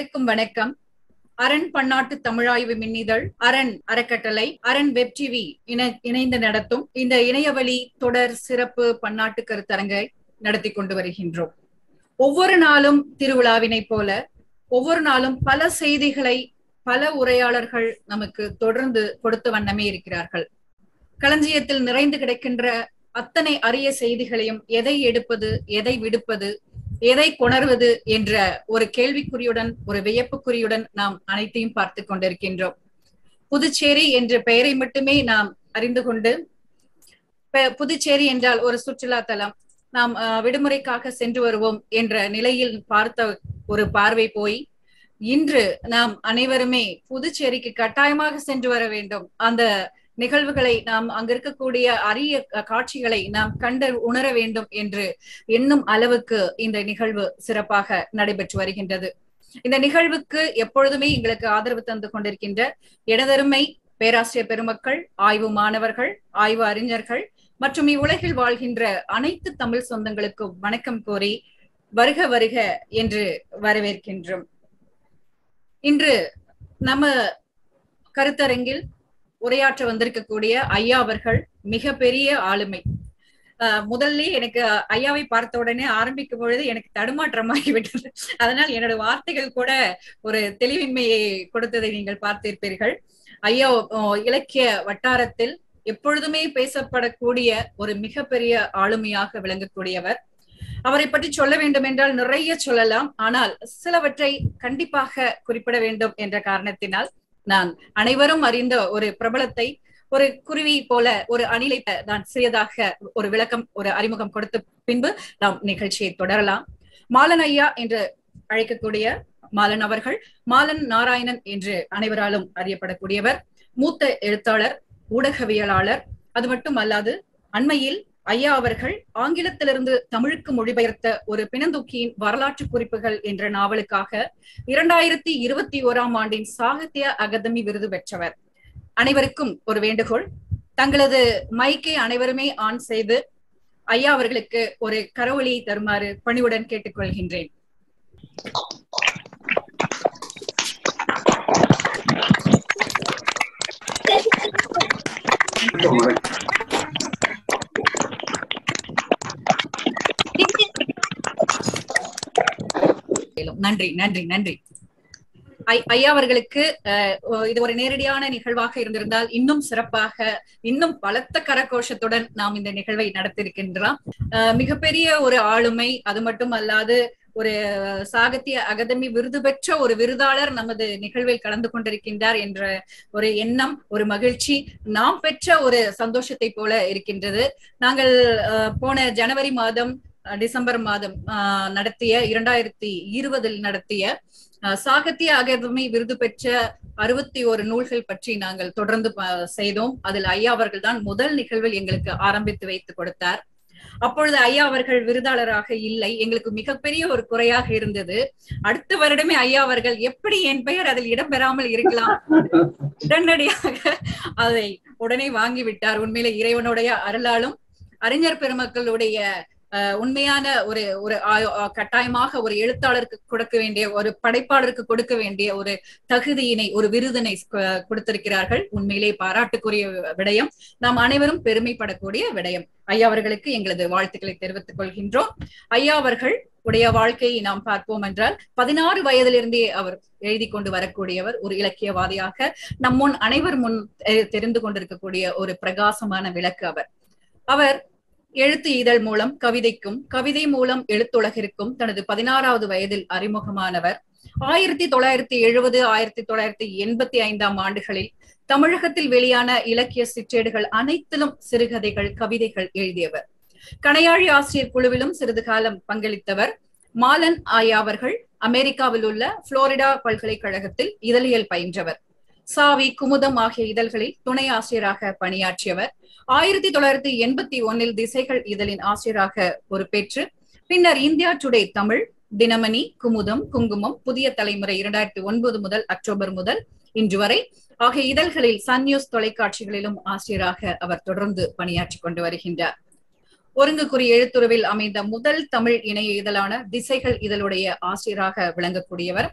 அனைவருக்கும் வணக்கம் அரண் பன்னாட்டு தமிழாய்வு மின்னிதழ் அரண் அறக்கட்டளை அரண் வெப் டிவி இணைந்து நடத்தும் இந்த இணையவழி தொடர் சிறப்பு பன்னாட்டு கருத்தரங்கை நடத்தி கொண்டு வருகின்றோம் ஒவ்வொரு நாளும் திருவிழாவினை போல ஒவ்வொரு நாளும் பல செய்திகளை பல உரையாளர்கள் நமக்கு தொடர்ந்து கொடுத்த வண்ணமே இருக்கிறார்கள் களஞ்சியத்தில் நிறைந்து கிடக்கின்ற அத்தனை அரிய செய்திகளையும் எதை எடுப்பது எதை விடுப்பது எதை கொணர்வது என்ற ஒரு கேள்விக்குறியுடன் ஒரு வியப்புக்குறியுடன் நாம் அனைத்தையும் பார்த்து கொண்டிருக்கின்றோம் புதுச்சேரி என்ற பெயரை மட்டுமே நாம் அறிந்து கொண்டு புதுச்சேரி என்றால் ஒரு சுற்றுலா தலம் நாம் விடுமுறைக்காக சென்று வருவோம் என்ற நிலையில் பார்த்த ஒரு பார்வை போய் இன்று நாம் அனைவருமே புதுச்சேரிக்கு கட்டாயமாக சென்று வர வேண்டும் அந்த நிகழ்வுகளை நாம் அங்க இருக்கக்கூடிய அரிய காட்சிகளை நாம் கண்டு உணர வேண்டும் என்று எண்ணும் அளவுக்கு இந்த நிகழ்வு சிறப்பாக நடைபெற்று வருகின்றது இந்த நிகழ்வுக்கு எப்பொழுதுமே எங்களுக்கு ஆதரவு தந்து கொண்டிருக்கின்ற இடதருமை பேராசிரியர் பெருமக்கள் ஆய்வு மாணவர்கள் ஆய்வு அறிஞர்கள் மற்றும் இவ்வுலகில் வாழ்கின்ற அனைத்து தமிழ் சொந்தங்களுக்கும் வணக்கம் கோரி வருக வருக என்று வரவேற்கின்றோம் இன்று நம்ம கருத்தரங்கில் உரையாற்ற வந்திருக்கக்கூடிய ஐயா அவர்கள் மிகப்பெரிய ஆளுமை முதல்ல எனக்கு ஐயாவை பார்த்த உடனே ஆரம்பிக்கும் பொழுது எனக்கு தடுமாற்றமாகி விட்டது அதனால் என்னோட வார்த்தைகள் கூட ஒரு தெளிவின்மையை கொடுத்ததை நீங்கள் பார்த்திருப்பீர்கள் ஐயா இலக்கிய வட்டாரத்தில் எப்பொழுதுமே பேசப்படக்கூடிய ஒரு மிகப்பெரிய ஆளுமையாக விளங்கக்கூடியவர் அவரை பற்றி சொல்ல வேண்டும் என்றால் நிறைய சொல்லலாம் ஆனால் சிலவற்றை கண்டிப்பாக குறிப்பிட வேண்டும் என்ற காரணத்தினால் நான் அனைவரும் அறிந்த ஒரு பிரபலத்தை ஒரு குருவி போல ஒரு அணிலை நான் சிறியதாக ஒரு விளக்கம் ஒரு அறிமுகம் கொடுத்த பின்பு நாம் நிகழ்ச்சியை தொடரலாம் மாலன் ஐயா என்று அழைக்கக்கூடிய மாலன் அவர்கள் மாலன் நாராயணன் என்று அனைவராலும் அறியப்படக்கூடியவர் மூத்த எழுத்தாளர் ஊடகவியலாளர் அது மட்டும் அல்லாது அண்மையில் ஐயா அவர்கள் ஆங்கிலத்திலிருந்து தமிழுக்கு மொழிபெயர்த்த ஒரு பிணந்தூக்கியின் வரலாற்று குறிப்புகள் என்ற நாவலுக்காக இரண்டாயிரத்தி இருபத்தி ஓராம் ஆண்டின் சாகித்ய அகாதமி விருது பெற்றவர் அனைவருக்கும் ஒரு வேண்டுகோள் தங்களது மைக்கை அனைவருமே ஆன் செய்து ஐயா அவர்களுக்கு ஒரு கரவொலியை தருமாறு பணிவுடன் கேட்டுக்கொள்கின்றேன் நன்றி நன்றி நன்றி ஐயா அவர்களுக்கு இது ஒரு நேரடியான நிகழ்வாக இருந்திருந்தால் இன்னும் சிறப்பாக இன்னும் பலத்த கரகோஷத்துடன் நாம் இந்த நிகழ்வை நடத்திருக்கின்றோம் மிகப்பெரிய ஒரு ஆளுமை அது மட்டும் அல்லாது ஒரு சாகித்ய அகாதமி விருது பெற்ற ஒரு விருதாளர் நமது நிகழ்வில் கலந்து கொண்டிருக்கின்றார் என்ற ஒரு எண்ணம் ஒரு மகிழ்ச்சி நாம் பெற்ற ஒரு சந்தோஷத்தை போல இருக்கின்றது நாங்கள் போன ஜனவரி மாதம் டிசம்பர் மாதம் நடத்திய இரண்டாயிரத்தி இருபதில் நடத்திய சாகித்ய அகாதமி விருது பெற்ற அறுபத்தி ஒரு நூல்கள் பற்றி நாங்கள் தொடர்ந்து செய்தோம் அதில் ஐயா அவர்கள் தான் முதல் நிகழ்வில் எங்களுக்கு ஆரம்பித்து வைத்து கொடுத்தார் அப்பொழுது ஐயா அவர்கள் விருதாளராக இல்லை எங்களுக்கு மிகப்பெரிய ஒரு குறையாக இருந்தது அடுத்த வருடமே ஐயா அவர்கள் எப்படி என் பெயர் அதில் இடம்பெறாமல் இருக்கலாம் உடனடியாக அதை உடனே வாங்கி விட்டார் உண்மையில இறைவனுடைய அருளாலும் அறிஞர் பெருமக்களுடைய உண்மையான ஒரு ஒரு கட்டாயமாக ஒரு எழுத்தாளருக்கு கொடுக்க வேண்டிய ஒரு படைப்பாளருக்கு கொடுக்க வேண்டிய ஒரு தகுதியினை ஒரு விருதினை கொடுத்திருக்கிறார்கள் உண்மையிலே பாராட்டுக்குரிய விடயம் நாம் அனைவரும் பெருமைப்படக்கூடிய விடயம் ஐயா அவர்களுக்கு எங்களது வாழ்த்துக்களை தெரிவித்துக் கொள்கின்றோம் ஐயா அவர்கள் உடைய வாழ்க்கையை நாம் பார்ப்போம் என்றால் பதினாறு வயதிலிருந்தே அவர் எழுதி கொண்டு வரக்கூடியவர் ஒரு இலக்கியவாதியாக நம் முன் அனைவர் முன் தெரிந்து கொண்டிருக்கக்கூடிய ஒரு பிரகாசமான விளக்கு அவர் அவர் எழுத்து இதழ் மூலம் கவிதைக்கும் கவிதை மூலம் எழுத்துலகிற்கும் தனது பதினாறாவது வயதில் அறிமுகமானவர் ஆயிரத்தி தொள்ளாயிரத்தி எழுபது ஆயிரத்தி தொள்ளாயிரத்தி எண்பத்தி ஐந்தாம் ஆண்டுகளில் தமிழகத்தில் வெளியான இலக்கிய சிற்றேடுகள் அனைத்திலும் சிறுகதைகள் கவிதைகள் எழுதியவர் கணையாழி ஆசிரியர் குழுவிலும் சிறிது காலம் பங்களித்தவர் மாலன் ஆயா அவர்கள் அமெரிக்காவில் உள்ள புளோரிடா பல்கலைக்கழகத்தில் இதழியல் பயின்றவர் சாவி குமுதம் ஆகிய இதழ்களில் துணை ஆசிரியராக பணியாற்றியவர் ஆயிரத்தி தொள்ளாயிரத்தி எண்பத்தி ஒன்னில் திசைகள் இதழின் ஆசிரியராக பொறுப்பேற்று பின்னர் இந்தியா டுடே தமிழ் தினமணி குமுதம் குங்குமம் புதிய தலைமுறை இரண்டாயிரத்தி ஒன்பது முதல் அக்டோபர் முதல் இன்று வரை ஆகிய இதழ்களில் சன் நியூஸ் தொலைக்காட்சிகளிலும் ஆசிரியராக அவர் தொடர்ந்து பணியாற்றி கொண்டு வருகின்றார் ஒருங்குக்குறி எழுத்துருவில் அமைந்த முதல் தமிழ் இணைய இதழான திசைகள் இதழுடைய ஆசிரியராக விளங்கக்கூடியவர்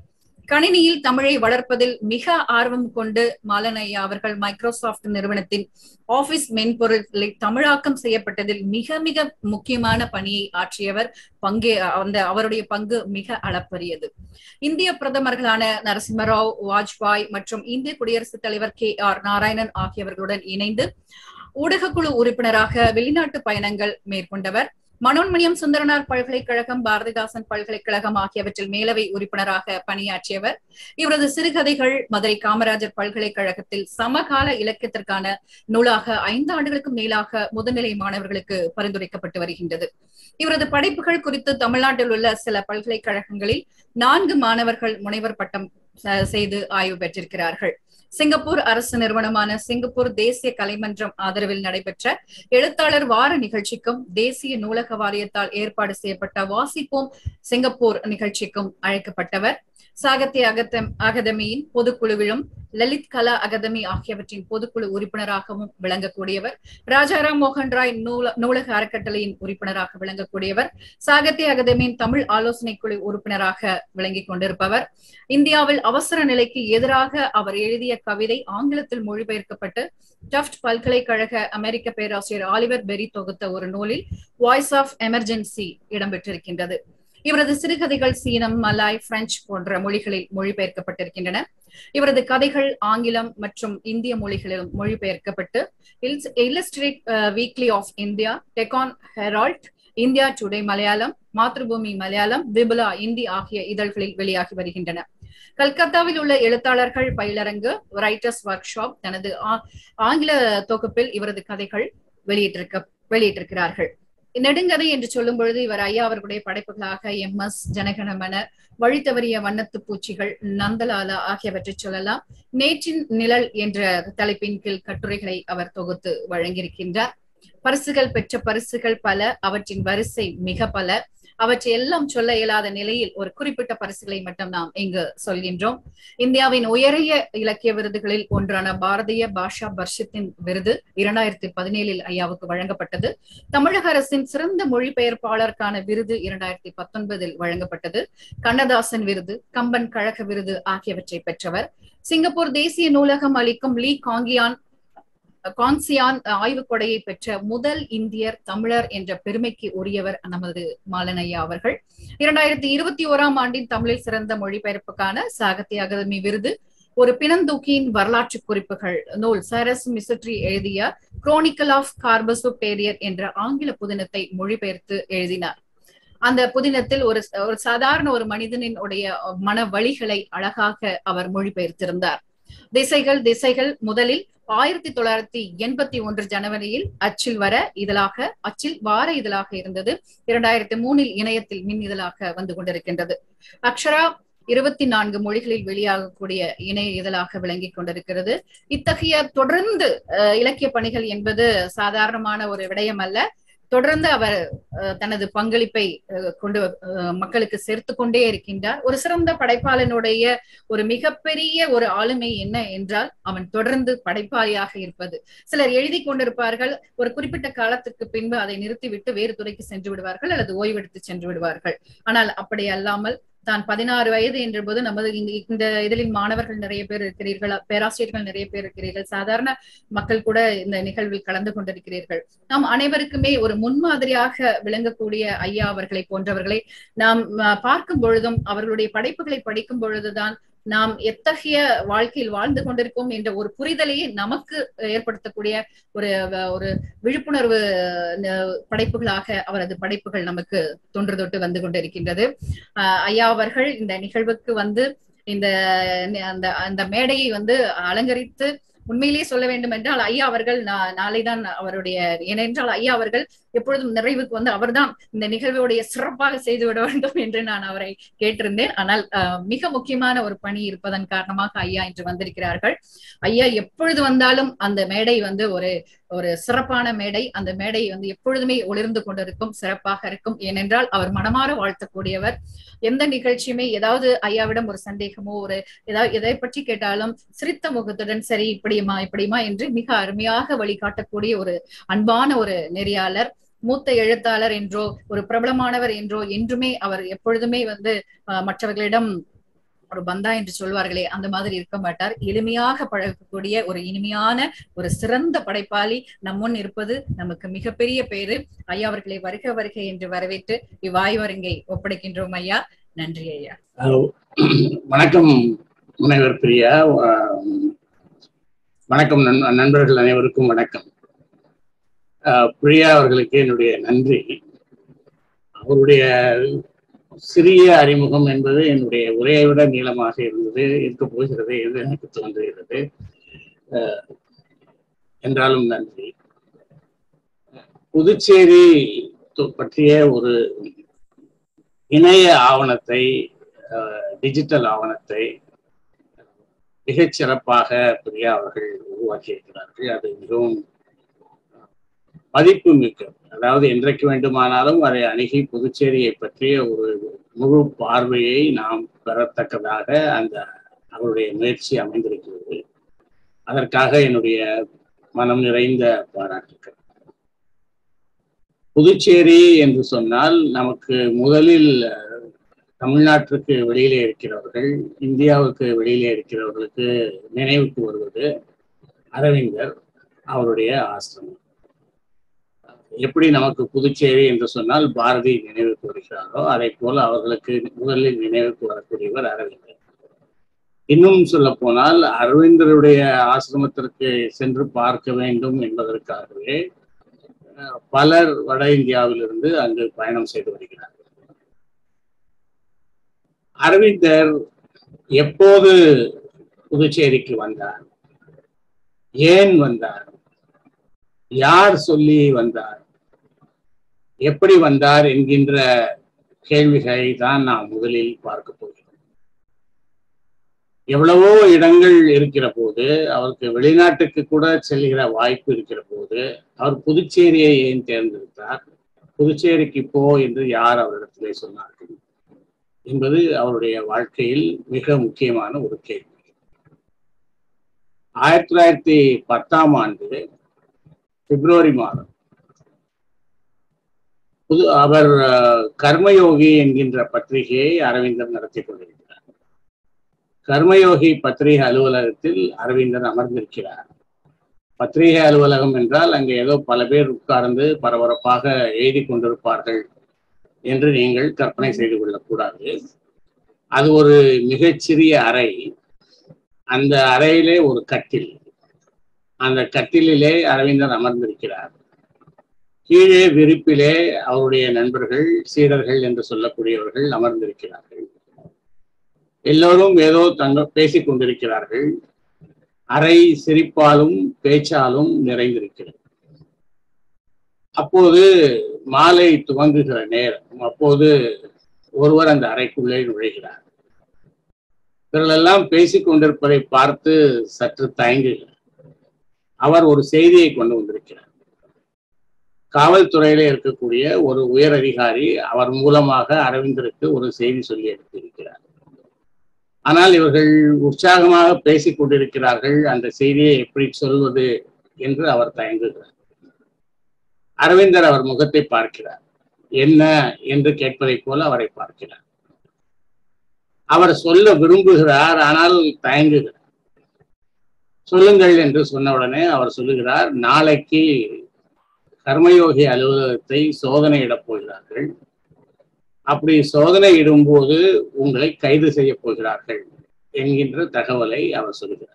கணினியில் தமிழை வளர்ப்பதில் மிக ஆர்வம் கொண்டு மாலனையா அவர்கள் மைக்ரோசாப்ட் நிறுவனத்தின் ஆபீஸ் மென்பொருள்களை தமிழாக்கம் செய்யப்பட்டதில் மிக மிக முக்கியமான பணியை ஆற்றியவர் பங்கே அந்த அவருடைய பங்கு மிக அளப்பரியது இந்திய பிரதமர்களான நரசிம்மராவ் வாஜ்பாய் மற்றும் இந்திய குடியரசுத் தலைவர் கே ஆர் நாராயணன் ஆகியவர்களுடன் இணைந்து ஊடகக்குழு உறுப்பினராக வெளிநாட்டு பயணங்கள் மேற்கொண்டவர் மனோன்மணியம் சுந்தரனார் பல்கலைக்கழகம் பாரதிதாசன் பல்கலைக்கழகம் ஆகியவற்றில் மேலவை உறுப்பினராக பணியாற்றியவர் இவரது சிறுகதைகள் மதுரை காமராஜர் பல்கலைக்கழகத்தில் சமகால இலக்கியத்திற்கான நூலாக ஐந்து ஆண்டுகளுக்கும் மேலாக முதுநிலை மாணவர்களுக்கு பரிந்துரைக்கப்பட்டு வருகின்றது இவரது படைப்புகள் குறித்து தமிழ்நாட்டில் உள்ள சில பல்கலைக்கழகங்களில் நான்கு மாணவர்கள் முனைவர் பட்டம் செய்து ஆய்வு பெற்றிருக்கிறார்கள் சிங்கப்பூர் அரசு நிறுவனமான சிங்கப்பூர் தேசிய கலைமன்றம் ஆதரவில் நடைபெற்ற எழுத்தாளர் வார நிகழ்ச்சிக்கும் தேசிய நூலக வாரியத்தால் ஏற்பாடு செய்யப்பட்ட வாசிப்போம் சிங்கப்பூர் நிகழ்ச்சிக்கும் அழைக்கப்பட்டவர் சாகித்ய அகதம் அகாதமியின் பொதுக்குழுவிலும் லலித் கலா அகாதமி ஆகியவற்றின் பொதுக்குழு உறுப்பினராகவும் விளங்கக்கூடியவர் ராஜாராம் மோகன் ராய் நூல நூலக அறக்கட்டளையின் உறுப்பினராக விளங்கக்கூடியவர் சாகித்ய அகாதமியின் தமிழ் ஆலோசனை குழு உறுப்பினராக விளங்கிக் கொண்டிருப்பவர் இந்தியாவில் அவசர நிலைக்கு எதிராக அவர் எழுதிய கவிதை ஆங்கிலத்தில் மொழிபெயர்க்கப்பட்டு டஃப்ட் பல்கலைக்கழக அமெரிக்க பேராசிரியர் ஆலிவர் பெரி தொகுத்த ஒரு நூலில் வாய்ஸ் ஆஃப் எமர்ஜென்சி இடம்பெற்றிருக்கின்றது இவரது சிறுகதைகள் சீனம் மலாய் பிரெஞ்சு போன்ற மொழிகளில் மொழிபெயர்க்கப்பட்டிருக்கின்றன இவரது கதைகள் ஆங்கிலம் மற்றும் இந்திய மொழிகளிலும் மொழிபெயர்க்கப்பட்டு illustrated weekly of India Deccan Herald India Today Malayalam Mathrubhumi Malayalam Vipula Hindi ஆகிய இதழ்களில் வெளியாகி வருகின்றன கல்கத்தாவில் உள்ள எழுத்தாளர்கள் பயிலரங்கு ரைட்டர்ஸ் ஒர்க் ஷாப் தனது ஆங்கில தொகுப்பில் இவரது கதைகள் வெளியிட்டிருக்க வெளியிட்டிருக்கிறார்கள் நெடுங்கதை என்று சொல்லும் பொழுது இவர் ஐயா அவர்களுடைய படைப்புகளாக எம் எஸ் ஜனகணமன வழித்தவறிய வண்ணத்து பூச்சிகள் நந்தலாலா ஆகியவற்றை சொல்லலாம் நேற்றின் நிழல் என்ற தலைப்பின் கீழ் கட்டுரைகளை அவர் தொகுத்து வழங்கியிருக்கின்றார் பரிசுகள் பெற்ற பரிசுகள் பல அவற்றின் வரிசை மிக பல அவற்றை எல்லாம் சொல்ல இயலாத நிலையில் ஒரு குறிப்பிட்ட பரிசுகளை மட்டும் நாம் இங்கு சொல்கின்றோம் இந்தியாவின் உயரிய இலக்கிய விருதுகளில் ஒன்றான பாரதிய பாஷா பர்ஷத்தின் விருது இரண்டாயிரத்தி பதினேழில் ஐயாவுக்கு வழங்கப்பட்டது தமிழக அரசின் சிறந்த மொழிபெயர்ப்பாளருக்கான விருது இரண்டாயிரத்தி பத்தொன்பதில் வழங்கப்பட்டது கண்ணதாசன் விருது கம்பன் கழக விருது ஆகியவற்றை பெற்றவர் சிங்கப்பூர் தேசிய நூலகம் அளிக்கும் லீ காங்கியான் கான்சியான் ஆய்வு கொடையை பெற்ற முதல் இந்தியர் தமிழர் என்ற பெருமைக்கு உரியவர் நமது மாலனையா அவர்கள் இரண்டாயிரத்தி இருபத்தி ஓராம் ஆண்டின் தமிழில் சிறந்த மொழிபெயர்ப்புக்கான சாகித்ய அகாதமி விருது ஒரு பிணந்தூக்கியின் வரலாற்று குறிப்புகள் நூல் சரஸ் மிசட்ரி எழுதிய குரோனிக்கல் ஆஃப் கார்பசோபேரியர் என்ற ஆங்கில புதினத்தை மொழிபெயர்த்து எழுதினார் அந்த புதினத்தில் ஒரு ஒரு சாதாரண ஒரு மனிதனின் உடைய மன வழிகளை அழகாக அவர் மொழிபெயர்த்திருந்தார் திசைகள் திசைகள் முதலில் ஆயிரத்தி தொள்ளாயிரத்தி எண்பத்தி ஒன்று ஜனவரியில் அச்சில் வர இதழாக அச்சில் வார இதழாக இருந்தது இரண்டாயிரத்தி மூணில் இணையத்தில் மின் இதழாக வந்து கொண்டிருக்கின்றது அக்ஷரா இருபத்தி நான்கு மொழிகளில் வெளியாகக்கூடிய இணைய இதழாக விளங்கி கொண்டிருக்கிறது இத்தகைய தொடர்ந்து இலக்கிய பணிகள் என்பது சாதாரணமான ஒரு விடயம் அல்ல தொடர்ந்து அவர் தனது பங்களிப்பை கொண்டு மக்களுக்கு சேர்த்து கொண்டே இருக்கின்றார் ஒரு சிறந்த படைப்பாளனுடைய ஒரு மிகப்பெரிய ஒரு ஆளுமை என்ன என்றால் அவன் தொடர்ந்து படைப்பாளியாக இருப்பது சிலர் எழுதி கொண்டிருப்பார்கள் ஒரு குறிப்பிட்ட காலத்துக்கு பின்பு அதை நிறுத்திவிட்டு வேறு துறைக்கு சென்று விடுவார்கள் அல்லது ஓய்வெடுத்து சென்று விடுவார்கள் ஆனால் அப்படி அல்லாமல் தான் பதினாறு வயது என்ற போது நமது இந்த இதழின் மாணவர்கள் நிறைய பேர் இருக்கிறீர்கள் பேராசிரியர்கள் நிறைய பேர் இருக்கிறீர்கள் சாதாரண மக்கள் கூட இந்த நிகழ்வில் கலந்து கொண்டிருக்கிறீர்கள் நாம் அனைவருக்குமே ஒரு முன்மாதிரியாக விளங்கக்கூடிய ஐயா அவர்களை போன்றவர்களை நாம் பார்க்கும் பொழுதும் அவர்களுடைய படைப்புகளை படிக்கும் பொழுதுதான் நாம் எத்தகைய வாழ்க்கையில் வாழ்ந்து கொண்டிருக்கோம் என்ற ஒரு புரிதலையே நமக்கு ஏற்படுத்தக்கூடிய ஒரு ஒரு விழிப்புணர்வு படைப்புகளாக அவரது படைப்புகள் நமக்கு தொன்று தொட்டு வந்து கொண்டிருக்கின்றது ஐயா அவர்கள் இந்த நிகழ்வுக்கு வந்து இந்த அந்த அந்த மேடையை வந்து அலங்கரித்து உண்மையிலேயே சொல்ல வேண்டும் என்றால் ஐயா அவர்கள் நாளைதான் அவருடைய ஏனென்றால் ஐயா அவர்கள் எப்பொழுதும் நிறைவுக்கு வந்து அவர்தான் இந்த நிகழ்வுடைய சிறப்பாக செய்து விட வேண்டும் என்று நான் அவரை கேட்டிருந்தேன் ஆனால் மிக முக்கியமான ஒரு பணி இருப்பதன் காரணமாக ஐயா இன்று வந்திருக்கிறார்கள் ஐயா எப்பொழுது வந்தாலும் அந்த மேடை வந்து ஒரு ஒரு சிறப்பான மேடை அந்த மேடை வந்து எப்பொழுதுமே ஒளிர்ந்து கொண்டிருக்கும் சிறப்பாக இருக்கும் ஏனென்றால் அவர் மனமாற வாழ்த்தக்கூடியவர் எந்த நிகழ்ச்சியுமே ஏதாவது ஐயாவிடம் ஒரு சந்தேகமோ ஒரு ஏதாவது எதை பற்றி கேட்டாலும் சிரித்த முகத்துடன் சரி இப்படியுமா இப்படியுமா என்று மிக அருமையாக வழிகாட்டக்கூடிய ஒரு அன்பான ஒரு நெறியாளர் மூத்த எழுத்தாளர் என்றோ ஒரு பிரபலமானவர் என்றோ என்றுமே அவர் எப்பொழுதுமே வந்து மற்றவர்களிடம் ஒரு பந்தா என்று சொல்வார்களே அந்த மாதிரி இருக்க மாட்டார் எளிமையாக பழகக்கூடிய ஒரு இனிமையான ஒரு சிறந்த படைப்பாளி நம் முன் இருப்பது நமக்கு மிகப்பெரிய பேரு ஐயா அவர்களை வருக வருக என்று வரவேற்று இவ்வாய்வரங்கை ஒப்படைக்கின்றோம் ஐயா நன்றி ஐயா வணக்கம் முனைவர் பிரியா வணக்கம் நண்பர்கள் அனைவருக்கும் வணக்கம் பிரியா அவர்களுக்கு என்னுடைய நன்றி அவருடைய சிறிய அறிமுகம் என்பது என்னுடைய உரையை விட நீளமாக இருந்தது இருக்க போகிறது என்று எனக்கு தோன்றுகிறது என்றாலும் நன்றி புதுச்சேரி பற்றிய ஒரு இணைய ஆவணத்தை டிஜிட்டல் ஆவணத்தை மிகச் சிறப்பாக பிரியா அவர்கள் உருவாக்கியிருக்கிறார்கள் அது மிகவும் மதிப்பு மிக்க அதாவது என்றைக்கு வேண்டுமானாலும் அதை அணுகி புதுச்சேரியை பற்றிய ஒரு முழு பார்வையை நாம் பெறத்தக்கதாக அந்த அவருடைய முயற்சி அமைந்திருக்கிறது அதற்காக என்னுடைய மனம் நிறைந்த பாராட்டுக்கள் புதுச்சேரி என்று சொன்னால் நமக்கு முதலில் தமிழ்நாட்டிற்கு வெளியிலே இருக்கிறவர்கள் இந்தியாவுக்கு வெளியிலே இருக்கிறவர்களுக்கு நினைவுக்கு வருவது அரவிந்தர் அவருடைய ஆசிரமம் எப்படி நமக்கு புதுச்சேரி என்று சொன்னால் பாரதி நினைவுக்கு வருகிறாரோ அதை போல அவர்களுக்கு முதலில் நினைவுக்கு வரக்கூடியவர் அரவிந்தர் இன்னும் சொல்ல போனால் அரவிந்தருடைய ஆசிரமத்திற்கு சென்று பார்க்க வேண்டும் என்பதற்காகவே பலர் வட இந்தியாவிலிருந்து அங்கு பயணம் செய்து வருகிறார்கள் அரவிந்தர் எப்போது புதுச்சேரிக்கு வந்தார் ஏன் வந்தார் யார் சொல்லி வந்தார் எப்படி வந்தார் என்கின்ற கேள்விகளை தான் நாம் முதலில் பார்க்க போகிறோம் எவ்வளவோ இடங்கள் இருக்கிற போது அவருக்கு வெளிநாட்டுக்கு கூட செல்கிற வாய்ப்பு இருக்கிற போது அவர் புதுச்சேரியை ஏன் தேர்ந்தெடுத்தார் புதுச்சேரிக்கு போ என்று யார் அவரிடத்திலே சொன்னார்கள் என்பது அவருடைய வாழ்க்கையில் மிக முக்கியமான ஒரு கேள்வி ஆயிரத்தி தொள்ளாயிரத்தி பத்தாம் ஆண்டு பிப்ரவரி மாதம் புது அவர் கர்மயோகி என்கின்ற பத்திரிகையை அரவிந்தர் நடத்தி கொண்டிருக்கிறார் கர்மயோகி பத்திரிகை அலுவலகத்தில் அரவிந்தர் அமர்ந்திருக்கிறார் பத்திரிகை அலுவலகம் என்றால் அங்கே ஏதோ பல பேர் உட்கார்ந்து பரபரப்பாக எழுதி கொண்டிருப்பார்கள் என்று நீங்கள் கற்பனை செய்து கொள்ளக்கூடாது அது ஒரு மிகச்சிறிய அறை அந்த அறையிலே ஒரு கட்டில் அந்த கட்டிலே அரவிந்தர் அமர்ந்திருக்கிறார் கீழே விரிப்பிலே அவருடைய நண்பர்கள் சீடர்கள் என்று சொல்லக்கூடியவர்கள் அமர்ந்திருக்கிறார்கள் எல்லோரும் ஏதோ தங்க பேசிக் கொண்டிருக்கிறார்கள் அறை சிரிப்பாலும் பேச்சாலும் நிறைந்திருக்கிறது அப்போது மாலை துவங்குகிற நேரம் அப்போது ஒருவர் அந்த அறைக்குள்ளே நுழைகிறார் இவர்களெல்லாம் பேசிக் கொண்டிருப்பதை பார்த்து சற்று தயங்குகிறார் அவர் ஒரு செய்தியை கொண்டு வந்திருக்கிறார் காவல்துறையில இருக்கக்கூடிய ஒரு உயர் அதிகாரி அவர் மூலமாக அரவிந்தருக்கு ஒரு செய்தி சொல்லி அனுப்பியிருக்கிறார் ஆனால் இவர்கள் உற்சாகமாக பேசிக் கொண்டிருக்கிறார்கள் அந்த செய்தியை எப்படி சொல்வது என்று அவர் தயங்குகிறார் அரவிந்தர் அவர் முகத்தை பார்க்கிறார் என்ன என்று கேட்பதைப் போல அவரை பார்க்கிறார் அவர் சொல்ல விரும்புகிறார் ஆனால் தயங்குகிறார் சொல்லுங்கள் என்று சொன்னவுடனே அவர் சொல்லுகிறார் நாளைக்கு கர்மயோகி அலுவலகத்தை சோதனையிடப் போகிறார்கள் அப்படி சோதனை இடும்போது உங்களை கைது செய்ய போகிறார்கள் என்கின்ற தகவலை அவர் சொல்கிறார்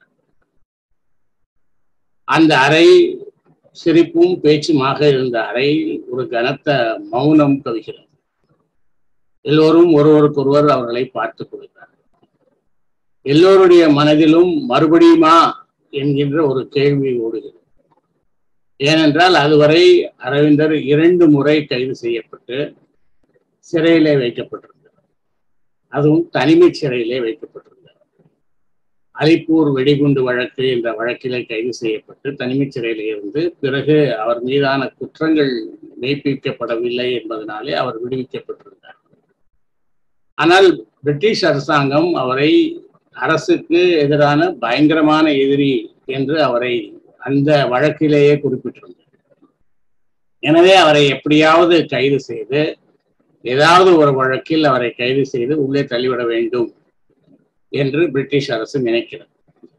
அந்த அறை சிரிப்பும் பேச்சுமாக இருந்த அறையில் ஒரு கனத்த மௌனம் கவிகிறது எல்லோரும் ஒருவருக்கொருவர் அவர்களை பார்த்து கொள்கிறார் எல்லோருடைய மனதிலும் மறுபடியுமா என்கின்ற ஒரு கேள்வி ஓடுகிறது ஏனென்றால் அதுவரை அரவிந்தர் இரண்டு முறை கைது செய்யப்பட்டு சிறையிலே வைக்கப்பட்டிருந்தார் அதுவும் தனிமை சிறையிலே வைக்கப்பட்டிருந்தார் அலிப்பூர் வெடிகுண்டு வழக்கு என்ற வழக்கிலே கைது செய்யப்பட்டு தனிமை சிறையிலே இருந்து பிறகு அவர் மீதான குற்றங்கள் மெய்ப்பிக்கப்படவில்லை என்பதனாலே அவர் விடுவிக்கப்பட்டிருந்தார் ஆனால் பிரிட்டிஷ் அரசாங்கம் அவரை அரசுக்கு எதிரான பயங்கரமான எதிரி என்று அவரை அந்த வழக்கிலேயே குறிப்பிட்டிருந்தார் எனவே அவரை எப்படியாவது கைது செய்து ஏதாவது ஒரு வழக்கில் அவரை கைது செய்து உள்ளே தள்ளிவிட வேண்டும் என்று பிரிட்டிஷ் அரசு நினைக்கிறது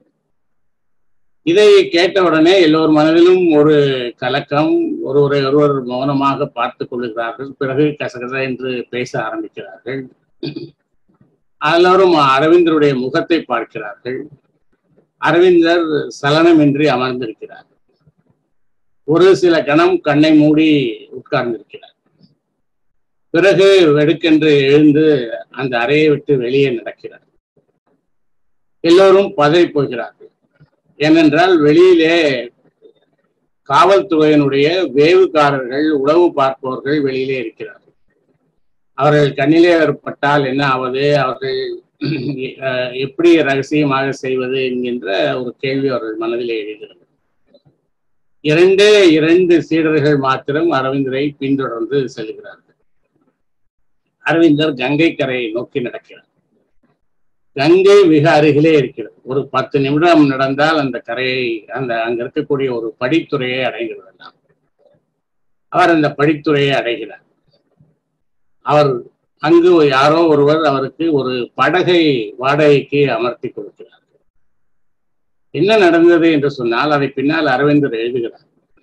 இதை கேட்டவுடனே எல்லோர் மனதிலும் ஒரு கலக்கம் ஒருவரை ஒருவர் மௌனமாக பார்த்து கொள்ளுகிறார்கள் பிறகு கசகச என்று பேச ஆரம்பிக்கிறார்கள் எல்லோரும் அரவிந்தருடைய முகத்தை பார்க்கிறார்கள் அரவிந்தர் சலனமின்றி அமர்ந்திருக்கிறார் ஒரு சில கணம் கண்ணை மூடி உட்கார்ந்திருக்கிறார் பிறகு வெடுக்கென்று எழுந்து அந்த அறையை விட்டு வெளியே நடக்கிறார் எல்லோரும் பதறி போகிறார்கள் ஏனென்றால் வெளியிலே காவல்துறையினுடைய வேவுக்காரர்கள் உளவு பார்ப்பவர்கள் வெளியிலே இருக்கிறார்கள் அவர்கள் கண்ணிலே ஏற்பட்டால் என்ன ஆவது அவர்கள் எப்படி ரகசியமாக செய்வது என்கின்ற ஒரு கேள்வி அவர்கள் மனதிலே எழுகிறது இரண்டே இரண்டு சீடர்கள் மாத்திரம் அரவிந்தரை பின்தொடர்ந்து செல்கிறார்கள் அரவிந்தர் கங்கை கரையை நோக்கி நடக்கிறார் கங்கை மிக அருகிலே இருக்கிறது ஒரு பத்து நிமிடம் நடந்தால் அந்த கரையை அந்த அங்க இருக்கக்கூடிய ஒரு படித்துறையை அடைந்து விடலாம் அவர் அந்த படித்துறையை அடைகிறார் அவர் அங்கு யாரோ ஒருவர் அவருக்கு ஒரு படகை வாடகைக்கு அமர்த்தி கொடுக்கிறார் என்ன நடந்தது என்று சொன்னால் அதை பின்னால் அரவிந்தர் எழுதுகிறார்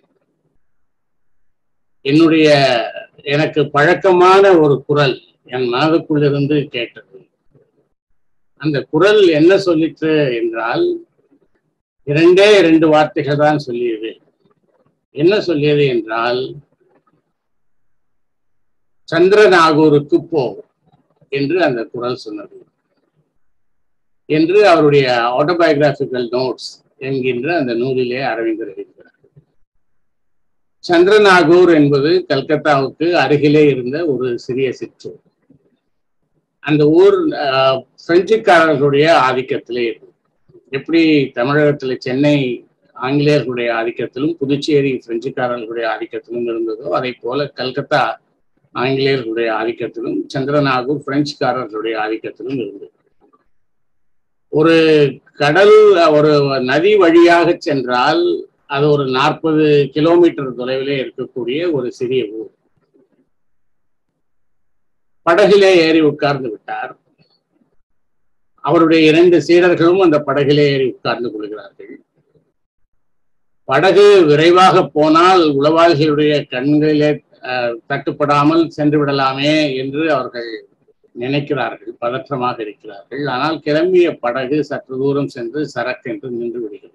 என்னுடைய எனக்கு பழக்கமான ஒரு குரல் என் மனதுக்குள்ளிருந்து கேட்டது அந்த குரல் என்ன சொல்லிற்று என்றால் இரண்டே இரண்டு வார்த்தைகள் தான் சொல்லியது என்ன சொல்லியது என்றால் சந்திரநாகூருக்கு போ என்று அந்த குரல் சொன்னது என்று அவருடைய ஆட்டோபயோகிராபிக்கல் நோட்ஸ் என்கின்ற அந்த நூலிலே அரவிந்தர் எழுதுகிறார் சந்திரநாகூர் என்பது கல்கத்தாவுக்கு அருகிலே இருந்த ஒரு சிறிய சிற்றூர் அந்த ஊர் பிரெஞ்சுக்காரர்களுடைய ஆதிக்கத்திலே இருந்தது எப்படி தமிழகத்தில் சென்னை ஆங்கிலேயர்களுடைய ஆதிக்கத்திலும் புதுச்சேரி பிரெஞ்சுக்காரர்களுடைய ஆதிக்கத்திலும் இருந்ததோ அதை போல கல்கத்தா ஆங்கிலேயர்களுடைய ஆதிக்கத்திலும் சந்திரநாகூர் பிரெஞ்சுக்காரர்களுடைய ஆதிக்கத்திலும் இருந்தது ஒரு கடல் ஒரு நதி வழியாக சென்றால் அது ஒரு நாற்பது கிலோமீட்டர் தொலைவிலே இருக்கக்கூடிய ஒரு சிறிய ஊர் படகிலே ஏறி உட்கார்ந்து விட்டார் அவருடைய இரண்டு சீடர்களும் அந்த படகிலே ஏறி உட்கார்ந்து கொள்கிறார்கள் படகு விரைவாக போனால் உளவாளிகளுடைய கண்களிலே தட்டுப்படாமல் சென்று விடலாமே என்று அவர்கள் நினைக்கிறார்கள் பதற்றமாக இருக்கிறார்கள் ஆனால் கிளம்பிய படகு சற்று தூரம் சென்று சரக்கு என்று நின்று விடுகிறது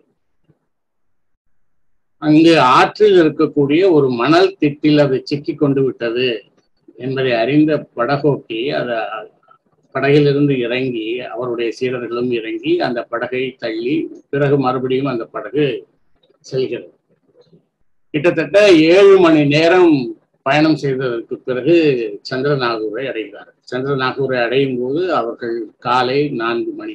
அங்கு ஆற்றில் இருக்கக்கூடிய ஒரு மணல் திட்டில் அது சிக்கி கொண்டு விட்டது என்பதை அறிந்த படகோட்டி அத படகிலிருந்து இறங்கி அவருடைய சீடர்களும் இறங்கி அந்த படகை தள்ளி பிறகு மறுபடியும் அந்த படகு செல்கிறது கிட்டத்தட்ட ஏழு மணி நேரம் பயணம் செய்ததற்கு பிறகு சந்திரநாகூரை அடைந்தார் சந்திரநாகூரை அடையும் போது அவர்கள் காலை நான்கு மணி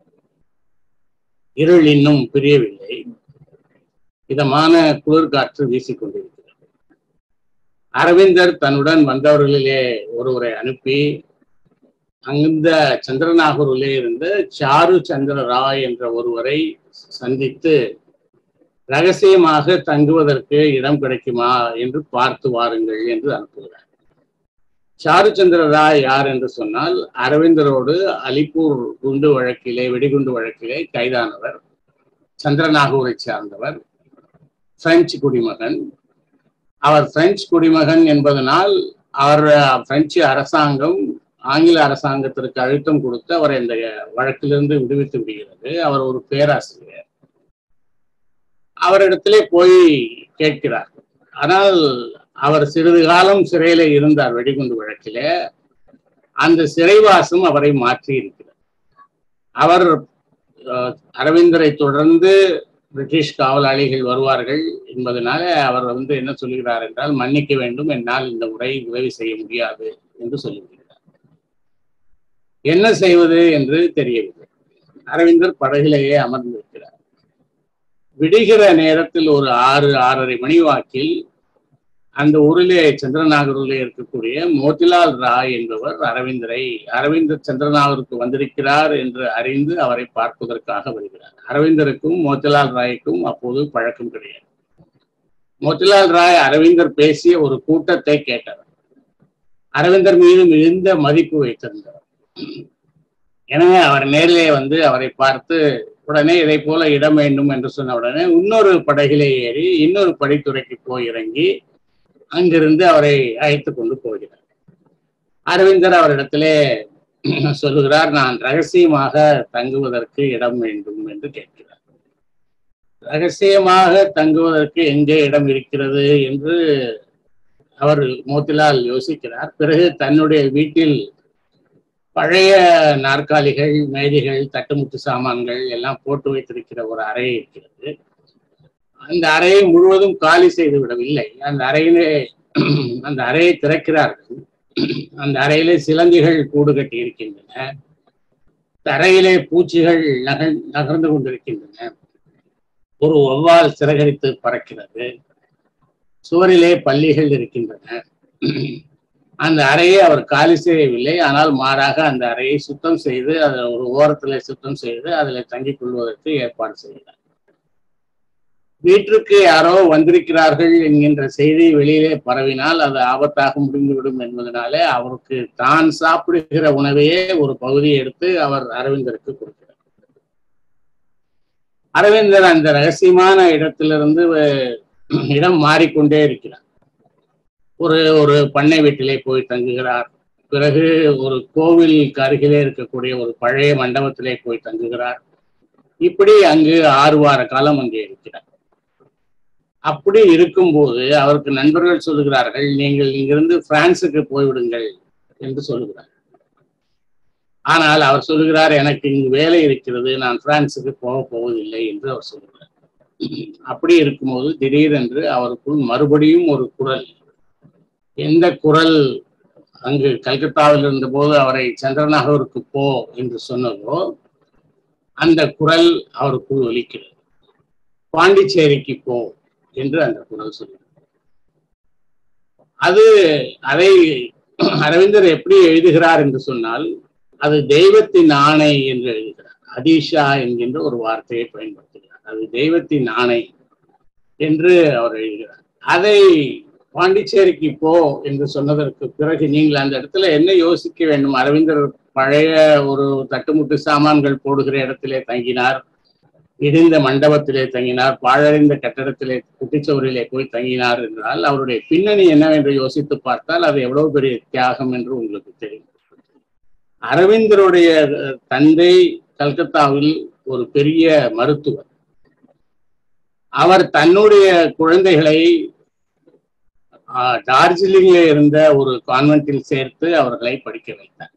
இருள் இன்னும் பிரியவில்லை இதமான குளிர்காற்று வீசிக்கொண்டிருக்கிறது அரவிந்தர் தன்னுடன் வந்தவர்களிலே ஒருவரை அனுப்பி அங்கிருந்த சந்திரநாகூரிலே இருந்த சாரு சந்திர ராய் என்ற ஒருவரை சந்தித்து ரகசியமாக தங்குவதற்கு இடம் கிடைக்குமா என்று பார்த்து வாருங்கள் என்று அனுப்புகிறார் சாருச்சந்திர ராய் யார் என்று சொன்னால் அரவிந்தரோடு அலிப்பூர் குண்டு வழக்கிலே வெடிகுண்டு வழக்கிலே கைதானவர் சந்திரநாகூரை சார்ந்தவர் பிரெஞ்சு குடிமகன் அவர் பிரெஞ்சு குடிமகன் என்பதனால் அவர் பிரெஞ்சு அரசாங்கம் ஆங்கில அரசாங்கத்திற்கு அழுத்தம் கொடுத்து அவரை இந்த வழக்கிலிருந்து விடுவித்து விடுகிறது அவர் ஒரு பேராசிரியர் அவரிடத்திலே போய் கேட்கிறார் ஆனால் அவர் சிறிது காலம் சிறையில இருந்தார் வெடிகுண்டு வழக்கிலே அந்த சிறைவாசம் அவரை மாற்றி இருக்கிறார் அவர் அரவிந்தரை தொடர்ந்து பிரிட்டிஷ் காவலாளிகள் வருவார்கள் என்பதனால அவர் வந்து என்ன சொல்லுகிறார் என்றால் மன்னிக்க வேண்டும் என்னால் இந்த முறை உதவி செய்ய முடியாது என்று சொல்லிவிடுகிறார் என்ன செய்வது என்று தெரியவில்லை அரவிந்தர் படகிலேயே அமர்ந்திருக்கிறார் விடுகிற நேரத்தில் ஒரு ஆறு ஆறரை மணி வாக்கில் அந்த ஊரிலே சந்திரநாகூரிலே இருக்கக்கூடிய மோதிலால் ராய் என்பவர் அரவிந்தரை அரவிந்தர் சந்திரநாகூருக்கு வந்திருக்கிறார் என்று அறிந்து அவரை பார்ப்பதற்காக வருகிறார் அரவிந்தருக்கும் மோதிலால் ராய்க்கும் அப்போது பழக்கம் கிடையாது மோதிலால் ராய் அரவிந்தர் பேசிய ஒரு கூட்டத்தை கேட்டவர் அரவிந்தர் மீது மிகுந்த மதிப்பு வைத்திருந்தவர் எனவே அவர் நேரிலே வந்து அவரை பார்த்து உடனே இதை போல இடம் வேண்டும் என்று சொன்ன உடனே இன்னொரு படகிலே ஏறி இன்னொரு படித்துறைக்கு போய் இறங்கி அங்கிருந்து அவரை அழைத்து கொண்டு போகிறார் அரவிந்தர் அவரிடத்திலே சொல்லுகிறார் நான் ரகசியமாக தங்குவதற்கு இடம் வேண்டும் என்று கேட்கிறார் ரகசியமாக தங்குவதற்கு எங்கே இடம் இருக்கிறது என்று அவர் மோத்திலால் யோசிக்கிறார் பிறகு தன்னுடைய வீட்டில் பழைய நாற்காலிகள் மேதைகள் தட்டுமுட்டு சாமான்கள் எல்லாம் போட்டு வைத்திருக்கிற ஒரு அறை இருக்கிறது அந்த அறையை முழுவதும் காலி செய்து விடவில்லை அந்த அறையிலே அந்த அறையை திறக்கிறார்கள் அந்த அறையிலே சிலந்திகள் கூடு கட்டி இருக்கின்றன தரையிலே பூச்சிகள் நகர் நகர்ந்து கொண்டிருக்கின்றன ஒரு ஒவ்வால் சிறகரித்து பறக்கிறது சுவரிலே பள்ளிகள் இருக்கின்றன அந்த அறையை அவர் காலி செய்யவில்லை ஆனால் மாறாக அந்த அறையை சுத்தம் செய்து அதை ஒரு ஓரத்துல சுத்தம் செய்து அதில் தங்கிக் கொள்வதற்கு ஏற்பாடு செய்கிறார் வீட்டிற்கு யாரோ வந்திருக்கிறார்கள் என்கின்ற செய்தி வெளியிலே பரவினால் அது ஆபத்தாக முடிந்துவிடும் என்பதனாலே அவருக்கு தான் சாப்பிடுகிற உணவையே ஒரு பகுதியை எடுத்து அவர் அரவிந்தருக்கு கொடுக்கிறார் அரவிந்தர் அந்த ரகசியமான இடத்திலிருந்து இடம் மாறிக்கொண்டே இருக்கிறார் ஒரு ஒரு பண்ணை வீட்டிலே போய் தங்குகிறார் பிறகு ஒரு கோவிலுக்கு அருகிலே இருக்கக்கூடிய ஒரு பழைய மண்டபத்திலே போய் தங்குகிறார் இப்படி அங்கு ஆறு வார காலம் அங்கே இருக்கிறார் அப்படி இருக்கும்போது அவருக்கு நண்பர்கள் சொல்லுகிறார்கள் நீங்கள் இங்கிருந்து பிரான்சுக்கு போய்விடுங்கள் என்று சொல்லுகிறார் ஆனால் அவர் சொல்லுகிறார் எனக்கு இங்கு வேலை இருக்கிறது நான் பிரான்சுக்கு போக போவதில்லை என்று அவர் சொல்லுகிறார் அப்படி இருக்கும்போது திடீரென்று அவருக்குள் மறுபடியும் ஒரு குரல் எந்த குரல் அங்கு கல்கத்தாவில் இருந்தபோது அவரை சந்திரநகருக்கு போ என்று சொன்னதோ அந்த குரல் அவருக்குள் ஒலிக்கிறது பாண்டிச்சேரிக்கு போ என்று அந்த குரல் சொல்லுது அது அதை அரவிந்தர் எப்படி எழுதுகிறார் என்று சொன்னால் அது தெய்வத்தின் ஆணை என்று எழுதுகிறார் அதீஷா என்கின்ற ஒரு வார்த்தையை பயன்படுத்துகிறார் அது தெய்வத்தின் ஆணை என்று அவர் எழுதுகிறார் அதை பாண்டிச்சேரிக்கு போ என்று சொன்னதற்கு பிறகு நீங்கள் அந்த இடத்துல என்ன யோசிக்க வேண்டும் அரவிந்தர் பழைய ஒரு தட்டுமுட்டு சாமான்கள் போடுகிற இடத்திலே தங்கினார் இடிந்த மண்டபத்திலே தங்கினார் பாழடைந்த கட்டடத்திலே குட்டிச்சோரிலே போய் தங்கினார் என்றால் அவருடைய பின்னணி என்னவென்று யோசித்து பார்த்தால் அது எவ்வளவு பெரிய தியாகம் என்று உங்களுக்கு தெரியும் அரவிந்தருடைய தந்தை கல்கத்தாவில் ஒரு பெரிய மருத்துவர் அவர் தன்னுடைய குழந்தைகளை டார்ஜிலிங்ல இருந்த ஒரு கான்வென்ட்டில் சேர்த்து அவர்களை படிக்க வைத்தார்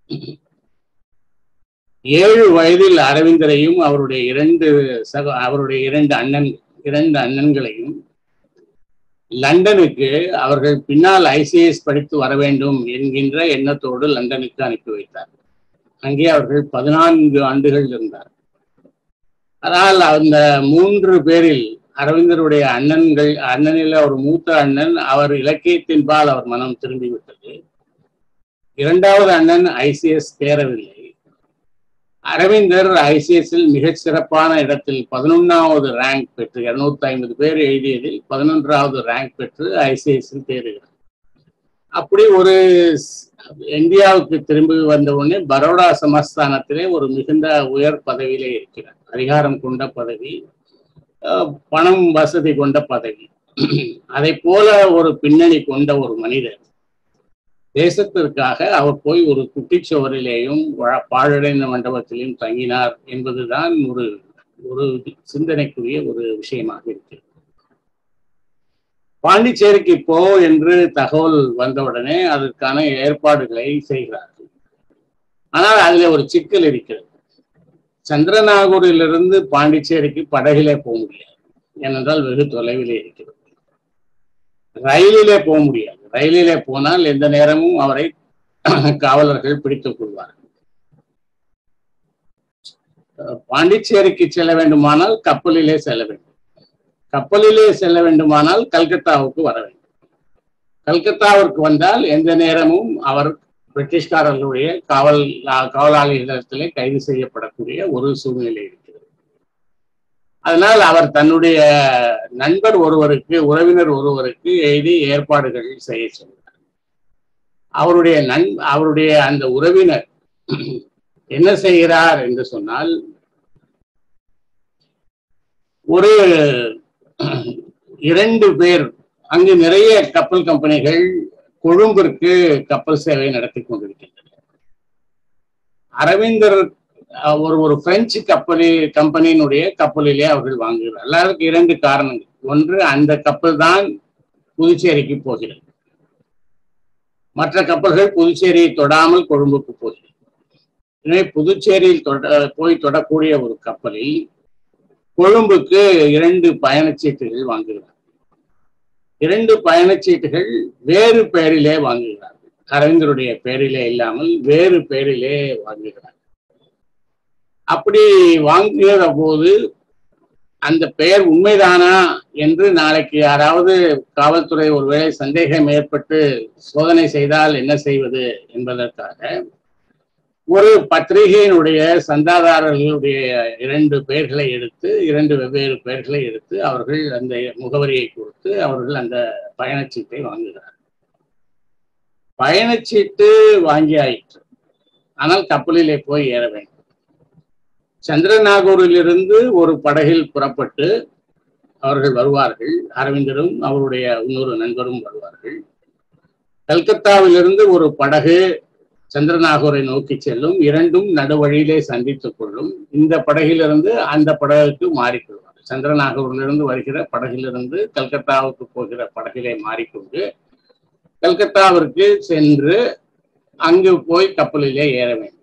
ஏழு வயதில் அரவிந்தரையும் அவருடைய இரண்டு சக அவருடைய இரண்டு அண்ணன் இரண்டு அண்ணன்களையும் லண்டனுக்கு அவர்கள் பின்னால் ஐசிஎஸ் படித்து வர வேண்டும் என்கின்ற எண்ணத்தோடு லண்டனுக்கு அனுப்பி வைத்தார் அங்கே அவர்கள் பதினான்கு ஆண்டுகள் இருந்தார் ஆனால் அந்த மூன்று பேரில் அரவிந்தருடைய அண்ணன்கள் அண்ணனில் ஒரு மூத்த அண்ணன் அவர் இலக்கியத்தின்பால் அவர் மனம் திரும்பிவிட்டது இரண்டாவது அண்ணன் ஐசிஎஸ் தேரவில்லை அரவிந்தர் ஐசிஎஸ்ஸில் மிகச் சிறப்பான இடத்தில் பதினொன்னாவது ரேங்க் பெற்று இருநூத்தி ஐம்பது பேர் எழுதியதில் பதினொன்றாவது ரேங்க் பெற்று ஐசிஎஸ்ஸில் தேறுகிறார் அப்படி ஒரு இந்தியாவுக்கு திரும்பி வந்த உடனே பரோடா சமஸ்தானத்திலே ஒரு மிகுந்த உயர் பதவியிலே இருக்கிறார் அதிகாரம் கொண்ட பதவி பணம் வசதி கொண்ட பதவி அதை போல ஒரு பின்னணி கொண்ட ஒரு மனிதர் தேசத்திற்காக அவர் போய் ஒரு குட்டிச்சுவரிலேயும் பாழடைந்த மண்டபத்திலையும் தங்கினார் என்பதுதான் ஒரு ஒரு சிந்தனைக்குரிய ஒரு விஷயமாக இருக்கிறது பாண்டிச்சேரிக்கு போ என்று தகவல் வந்தவுடனே அதற்கான ஏற்பாடுகளை செய்கிறார்கள் ஆனால் அதுல ஒரு சிக்கல் இருக்கிறது சந்திரநாகூரிலிருந்து பாண்டிச்சேரிக்கு படகிலே போக முடியாது ஏனென்றால் வெகு தொலைவிலே இருக்கிறது ரயிலிலே போக முடியாது ரயிலிலே போனால் எந்த நேரமும் அவரை காவலர்கள் பிடித்துக் கொள்வார்கள் பாண்டிச்சேரிக்கு செல்ல வேண்டுமானால் கப்பலிலே செல்ல வேண்டும் கப்பலிலே செல்ல வேண்டுமானால் கல்கத்தாவுக்கு வர வேண்டும் கல்கத்தாவிற்கு வந்தால் எந்த நேரமும் அவர் பிரிட்டிஷ்காரர்களுடைய காவல் காவலாளிகளிடத்திலே கைது செய்யப்படக்கூடிய ஒரு சூழ்நிலை இருக்கிறது அதனால் அவர் தன்னுடைய நண்பர் ஒருவருக்கு உறவினர் ஒருவருக்கு எழுதி ஏற்பாடுகள் செய்ய சொன்னார் அவருடைய நண் அவருடைய அந்த உறவினர் என்ன செய்கிறார் என்று சொன்னால் ஒரு இரண்டு பேர் அங்கு நிறைய கப்பல் கம்பெனிகள் கொழும்பிற்கு கப்பல் சேவை நடத்தி கொண்டிருக்கின்றன அரவிந்தர் அஹ், ஒரு ஒரு பிரெஞ்சு கப்பலி கம்பெனியினுடைய கப்பலிலே அவர்கள் வாங்குகிறார் எல்லாருக்கும் இரண்டு காரணங்கள் ஒன்று அந்த கப்பல் தான் புதுச்சேரிக்கு போகிறது மற்ற கப்பல்கள் புதுச்சேரியை தொடாமல் கொழும்புக்கு போகிறது எனவே புதுச்சேரியில் தொட போய் தொடக்கூடிய ஒரு கப்பலில் கொழும்புக்கு இரண்டு பயணச்சீட்டுகள் வாங்குகிறார் இரண்டு பயணச்சீட்டுகள் வேறு பெயரிலே வாங்குகிறார்கள் அரவிந்தருடைய பெயரிலே இல்லாமல் வேறு பெயரிலே வாங்குகிறார் அப்படி வாங்குகிற போது அந்த பெயர் உண்மைதானா என்று நாளைக்கு யாராவது காவல்துறை ஒருவேளை சந்தேகம் ஏற்பட்டு சோதனை செய்தால் என்ன செய்வது என்பதற்காக ஒரு பத்திரிகையினுடைய சந்தாதாரர்களுடைய இரண்டு பெயர்களை எடுத்து இரண்டு வெவ்வேறு பெயர்களை எடுத்து அவர்கள் அந்த முகவரியை கொடுத்து அவர்கள் அந்த பயணச்சீட்டை வாங்குகிறார் பயணச்சீட்டு வாங்கி ஆயிற்று ஆனால் கப்பலிலே போய் ஏற வேண்டும் சந்திரநாகூரிலிருந்து ஒரு படகில் புறப்பட்டு அவர்கள் வருவார்கள் அரவிந்தரும் அவருடைய இன்னொரு நண்பரும் வருவார்கள் கல்கத்தாவிலிருந்து ஒரு படகு சந்திரநாகூரை நோக்கி செல்லும் இரண்டும் நடுவழியிலே சந்தித்துக் கொள்ளும் இந்த படகிலிருந்து அந்த படகுக்கு மாறிக்கொள்வார் சந்திரநாகூரிலிருந்து வருகிற படகிலிருந்து கல்கத்தாவுக்கு போகிற படகிலே மாறிக்கொண்டு கல்கத்தாவிற்கு சென்று அங்கு போய் கப்பலிலே ஏற வேண்டும்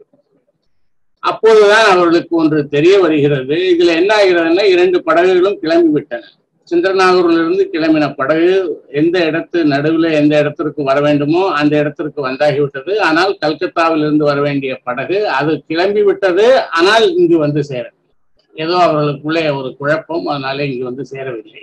அப்போதுதான் அவர்களுக்கு ஒன்று தெரிய வருகிறது இதுல என்ன ஆகிறதுன்னா இரண்டு படகுகளும் கிளம்பி விட்டன சந்திரநாகூரிலிருந்து கிளம்பின படகு எந்த இடத்து நடுவில் எந்த இடத்திற்கு வர வேண்டுமோ அந்த இடத்திற்கு வந்தாகிவிட்டது ஆனால் கல்கத்தாவிலிருந்து வர வேண்டிய படகு அது கிளம்பி விட்டது ஆனால் இங்கு வந்து சேர ஏதோ அவர்களுக்குள்ளே ஒரு குழப்பம் அதனால இங்கு வந்து சேரவில்லை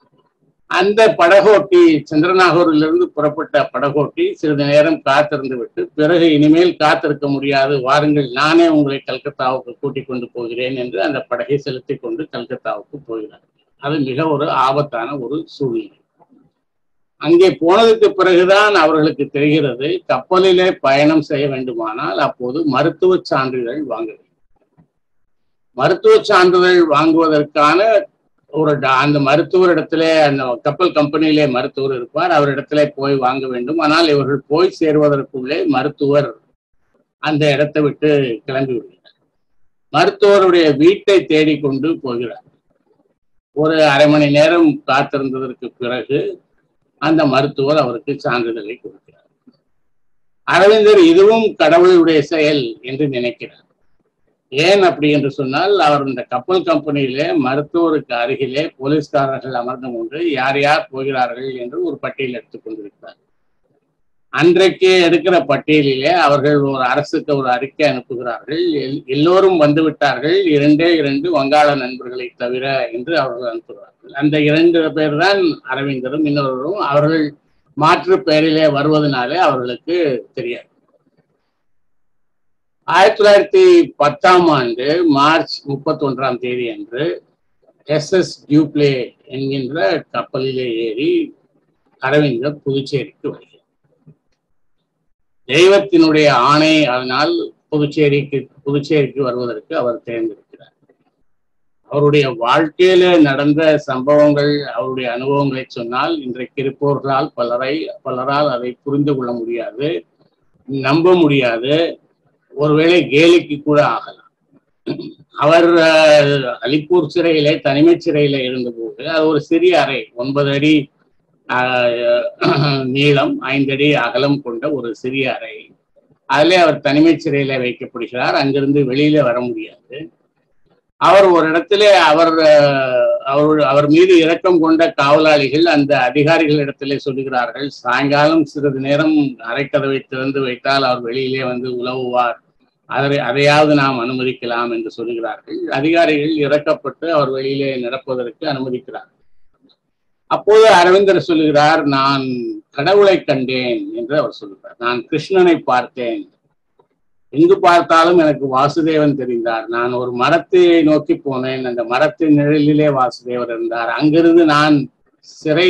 அந்த படகோட்டி சந்திரநாகூரிலிருந்து புறப்பட்ட படகோட்டி சிறிது நேரம் காத்திருந்து விட்டு பிறகு இனிமேல் காத்திருக்க முடியாது வாருங்கள் நானே உங்களை கல்கத்தாவுக்கு கூட்டிக் கொண்டு போகிறேன் என்று அந்த படகை செலுத்தி கொண்டு கல்கத்தாவுக்கு போகிறார் அது மிக ஒரு ஆபத்தான ஒரு சூழ்நிலை அங்கே போனதுக்கு பிறகுதான் அவர்களுக்கு தெரிகிறது கப்பலிலே பயணம் செய்ய வேண்டுமானால் அப்போது மருத்துவ சான்றிதழ் வாங்க வேண்டும் மருத்துவ சான்றிதழ் வாங்குவதற்கான ஒரு ட- அந்த மருத்துவரிடத்திலே அந்த கப்பல் கம்பெனியிலே மருத்துவர் இருப்பார் அவரிடத்திலே போய் வாங்க வேண்டும் ஆனால் இவர்கள் போய் சேருவதற்குள்ளே மருத்துவர் அந்த இடத்தை விட்டு கிளம்பி விடுகிறார் மருத்துவருடைய வீட்டை தேடிக்கொண்டு போகிறார் ஒரு அரை மணி நேரம் காத்திருந்ததற்கு பிறகு அந்த மருத்துவர் அவருக்கு சான்றிதழை கொடுக்கிறார் அரவிந்தர் இதுவும் கடவுளுடைய செயல் என்று நினைக்கிறார் ஏன் அப்படி என்று சொன்னால் அவர் இந்த கப்பல் கம்பெனியிலே மருத்துவருக்கு அருகிலே போலீஸ்காரர்கள் அமர்ந்து கொண்டு யார் யார் போகிறார்கள் என்று ஒரு பட்டியல் எடுத்துக் கொண்டிருக்கிறார் அன்றைக்கு எடுக்கிற பட்டியலிலே அவர்கள் ஒரு அரசுக்கு ஒரு அறிக்கை அனுப்புகிறார்கள் எல்- எல்லோரும் வந்து விட்டார்கள் இரண்டே இரண்டு வங்காள நண்பர்களை தவிர என்று அவர்கள் அனுப்புகிறார்கள் அந்த இரண்டு பேர் தான் அரவிந்தரும் இன்னொருவரும் அவர்கள் மாற்று பெயரிலே வருவதனாலே அவர்களுக்கு தெரியாது ஆயிரத்தி தொள்ளாயிரத்தி பத்தாம் ஆண்டு மார்ச் முப்பத்தி ஒன்றாம் தேதி அன்று எஸ் எஸ் டியூப்ளே என்கின்ற கப்பலிலே ஏறி அரவிந்தர் புதுச்சேரிக்கு வருகிறார் தெய்வத்தினுடைய ஆணை அதனால் புதுச்சேரிக்கு புதுச்சேரிக்கு வருவதற்கு அவர் தேர்ந்தெடுக்கிறார் அவருடைய வாழ்க்கையில நடந்த சம்பவங்கள் அவருடைய அனுபவங்களை சொன்னால் இன்றைக்கு இருப்பவர்களால் பலரை பலரால் அதை புரிந்து கொள்ள முடியாது நம்ப முடியாது ஒருவேளை கேலிக்கு கூட ஆகலாம் அவர் அஹ், அலிப்பூர் சிறையிலே தனிமை சிறையில இருந்தபோது அது ஒரு சிறிய அறை ஒன்பது அடி ஆஹ், நீளம் ஐந்து அடி அகலம் கொண்ட ஒரு சிறிய அறை அதிலே அவர் தனிமை சிறையில வைக்கப்படுகிறார் அங்கிருந்து வெளியில வர முடியாது அவர் ஒரு இடத்துல அவர் அஹ், அவர் அவர் மீது இரக்கம் கொண்ட காவலாளிகள் அந்த அதிகாரிகள் இடத்திலே சொல்லுகிறார்கள் சாயங்காலம் சிறிது நேரம் அறைக்கதவை திறந்து வைத்தால் அவர் வெளியிலே வந்து உலவுவார் அதை அதையாவது நாம் அனுமதிக்கலாம் என்று சொல்லுகிறார்கள் அதிகாரிகள் இறக்கப்பட்டு அவர் வெளியிலே நடப்பதற்கு அனுமதிக்கிறார் அப்போது அரவிந்தர் சொல்லுகிறார் நான் கடவுளை கண்டேன் என்று அவர் சொல்லுகிறார் நான் கிருஷ்ணனை பார்த்தேன் எங்கு பார்த்தாலும் எனக்கு வாசுதேவன் தெரிந்தார் நான் ஒரு மரத்தை நோக்கி போனேன் அந்த மரத்தின் நிழலிலே வாசுதேவர் இருந்தார் அங்கிருந்து நான் சிறை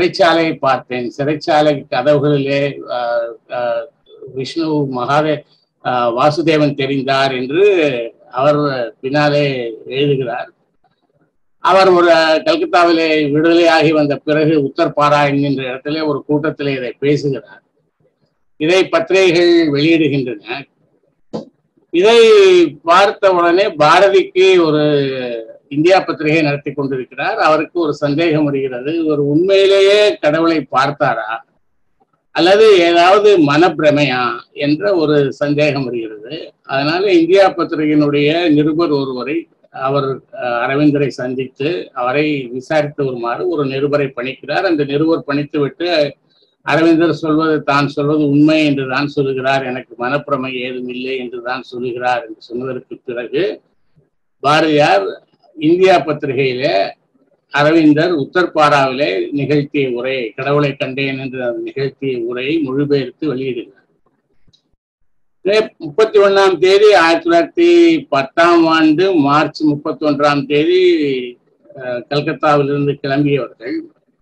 சிறைச்சாலையை பார்த்தேன் சிறைச்சாலை கதவுகளிலே ஆஹ், ஆஹ், விஷ்ணு மகாதே ஆஹ், வாசுதேவன் தெரிந்தார் என்று அவர் பின்னாலே எழுதுகிறார் அவர் ஒரு கல்கத்தாவிலே விடுதலையாகி வந்த பிறகு உத்தர்பாரா என்கின்ற இடத்திலே ஒரு கூட்டத்திலே இதை பேசுகிறார் இதை பத்திரிகைகள் வெளியிடுகின்றன இதை பார்த்த உடனே பாரதிக்கு ஒரு இந்தியா பத்திரிகை நடத்தி கொண்டிருக்கிறார் அவருக்கு ஒரு சந்தேகம் வருகிறது ஒரு உண்மையிலேயே கடவுளை பார்த்தாரா அல்லது ஏதாவது மனப்பிரமையா என்ற ஒரு சந்தேகம் வருகிறது அதனால இந்தியா பத்திரிகையினுடைய நிருபர் ஒருவரை அவர் அஹ், அரவிந்தரை சந்தித்து அவரை விசாரித்து வருமாறு ஒரு நிருபரை பணிக்கிறார் அந்த நிருபர் பணித்து விட்டு அரவிந்தர் சொல்வது தான் சொல்வது உண்மை என்று தான் சொல்லுகிறார் எனக்கு மனப்பிரமை ஏதும் இல்லை என்று தான் சொல்லுகிறார் என்று சொன்னதற்கு பிறகு பாரதியார் இந்தியா பத்திரிகையிலே அரவிந்தர் உத்தர்பாராவிலே நிகழ்த்திய உரையை கடவுளை கண்டேன் என்று அந்த நிகழ்த்திய உரையை மொழிபெயர்த்து வெளியிடுகிறார் இதே முப்பத்தி ஒண்ணாம் தேதி ஆயிரத்தி தொள்ளாயிரத்தி பத்தாம் ஆண்டு மார்ச் முப்பத்தி ஒன்றாம் தேதி அஹ், கல்கத்தாவிலிருந்து கிளம்பியவர்கள்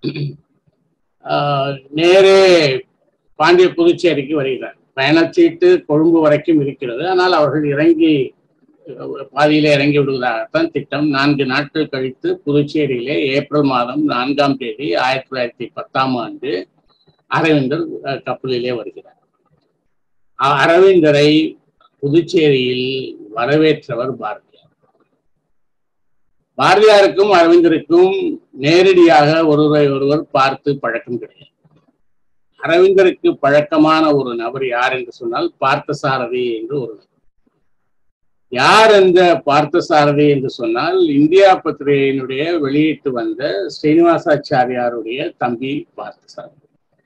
ஆஹ், நேரே பாண்டிய புதுச்சேரிக்கு வருகிறார் பயணச்சீட்டு கொழும்பு வரைக்கும் இருக்கிறது ஆனால் அவர்கள் இறங்கி அஹ், பாதியிலே இறங்கி விடுவதாகத்தான் திட்டம் நான்கு நாட்கள் கழித்து புதுச்சேரியிலே ஏப்ரல் மாதம் நான்காம் தேதி ஆயிரத்தி தொள்ளாயிரத்தி பத்தாம் ஆண்டு அரவிந்தர் அஹ், கப்பலிலே வருகிறார் அ- அரவிந்தரை புதுச்சேரியில் வரவேற்றவர் பாரதியார் பாரதியாருக்கும் அரவிந்தருக்கும் நேரடியாக ஒருவரை ஒருவர் பார்த்து பழக்கம் கிடையாது அரவிந்தருக்கு பழக்கமான ஒரு நபர் யார் என்று சொன்னால் பார்த்தசாரதி என்று ஒரு நபர் யார் அந்த பார்த்தசாரதி என்று சொன்னால் இந்தியா பத்திரிகையினுடைய வெளியிட்டு வந்த ஸ்ரீனிவாசாச்சாரியாருடைய தம்பி பார்த்தசாரதி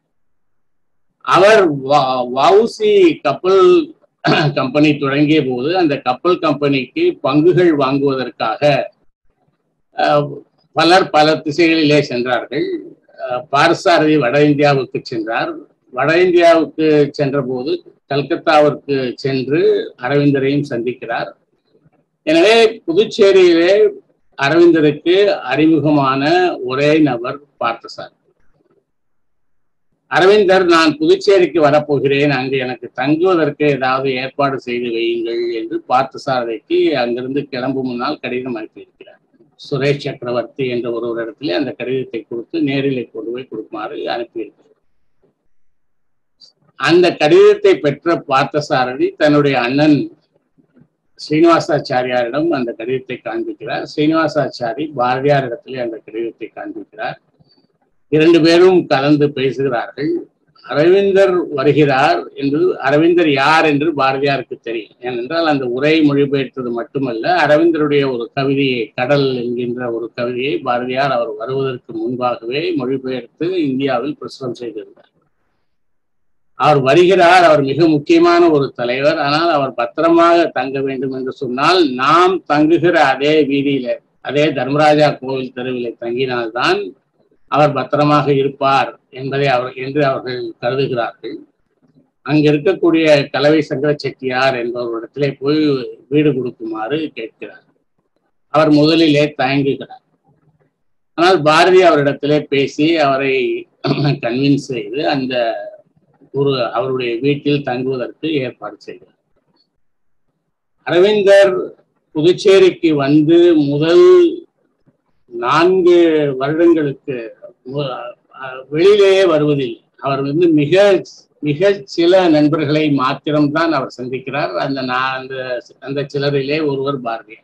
அவர் வ- வவுசி கப்பல் கம்பெனி தொடங்கிய போது அந்த கப்பல் கம்பெனிக்கு பங்குகள் வாங்குவதற்காக அஹ், பலர் பல திசைகளிலே சென்றார்கள் அஹ், பார்சாரதி வட இந்தியாவுக்கு சென்றார் வட இந்தியாவுக்கு சென்றபோது கல்கத்தாவிற்கு சென்று அரவிந்தரையும் சந்திக்கிறார் எனவே புதுச்சேரியிலே அரவிந்தருக்கு அறிமுகமான ஒரே நபர் பார்த்தசாரதி அரவிந்தர் நான் புதுச்சேரிக்கு வரப்போகிறேன் அங்கு எனக்கு தங்குவதற்கு ஏதாவது ஏற்பாடு செய்து வையுங்கள் என்று பார்த்தசாரதிக்கு அங்கிருந்து கிளம்பும் முன்னால் கடிதம் அனுப்பியிருக்கிறார் சுரேஷ் சக்கரவர்த்தி என்ற ஒருவரிடத்திலே அந்த கடிதத்தை கொடுத்து நேரிலே கொண்டு போய் கொடுக்குமாறு அனுப்பியிருக்கிறார் அந்த கடிதத்தை பெற்ற பார்த்தசாரதி தன்னுடைய அண்ணன் ஸ்ரீனிவாசாச்சாரியாரிடம் அந்த கடிதத்தை காண்பிக்கிறார் ஸ்ரீனிவாசாச்சாரி பாரதியாரிடத்திலே அந்த கடிதத்தை காண்பிக்கிறார் இரண்டு பேரும் கலந்து பேசுகிறார்கள் அரவிந்தர் வருகிறார் என்று அரவிந்தர் யார் என்று பாரதியாருக்கு தெரியும் ஏனென்றால் அந்த உரை மொழிபெயர்த்தது மட்டுமல்ல அரவிந்தருடைய ஒரு கவிதையை கடல் என்கின்ற ஒரு கவிதையை பாரதியார் அவர் வருவதற்கு முன்பாகவே மொழிபெயர்த்து இந்தியாவில் பிரசுரம் செய்திருந்தார் அவர் வருகிறார் அவர் மிக முக்கியமான ஒரு தலைவர் ஆனால் அவர் பத்திரமாக தங்க வேண்டும் என்று சொன்னால் நாம் தங்குகிற அதே வீதியில அதே தர்மராஜா கோவில் தெருவிலே தங்கினால்தான் அவர் பத்திரமாக இருப்பார் என்பதை அவர் என்று அவர்கள் கருதுகிறார்கள் அங்க இருக்கக்கூடிய கலவை சங்கர செட்டியார் என்பவரிடத்திலே போய் வீடு கொடுக்குமாறு கேட்கிறார் அவர் முதலிலே தயங்குகிறார் ஆனால் பாரதி அவரிடத்திலே பேசி அவரை கன்வின்ஸ் செய்து அந்த ஒரு அவருடைய வீட்டில் தங்குவதற்கு ஏற்பாடு செய்தார் அரவிந்தர் புதுச்சேரிக்கு வந்து முதல் நான்கு வருடங்களுக்கு மு- அஹ் வெளியிலேயே வருவதில்லை அவர் வந்து மிக மிக சில நண்பர்களை மாத்திரம்தான் அவர் சந்திக்கிறார் அந்த நான் அந்த அந்த சிலரிலே ஒருவர் பாரதியார்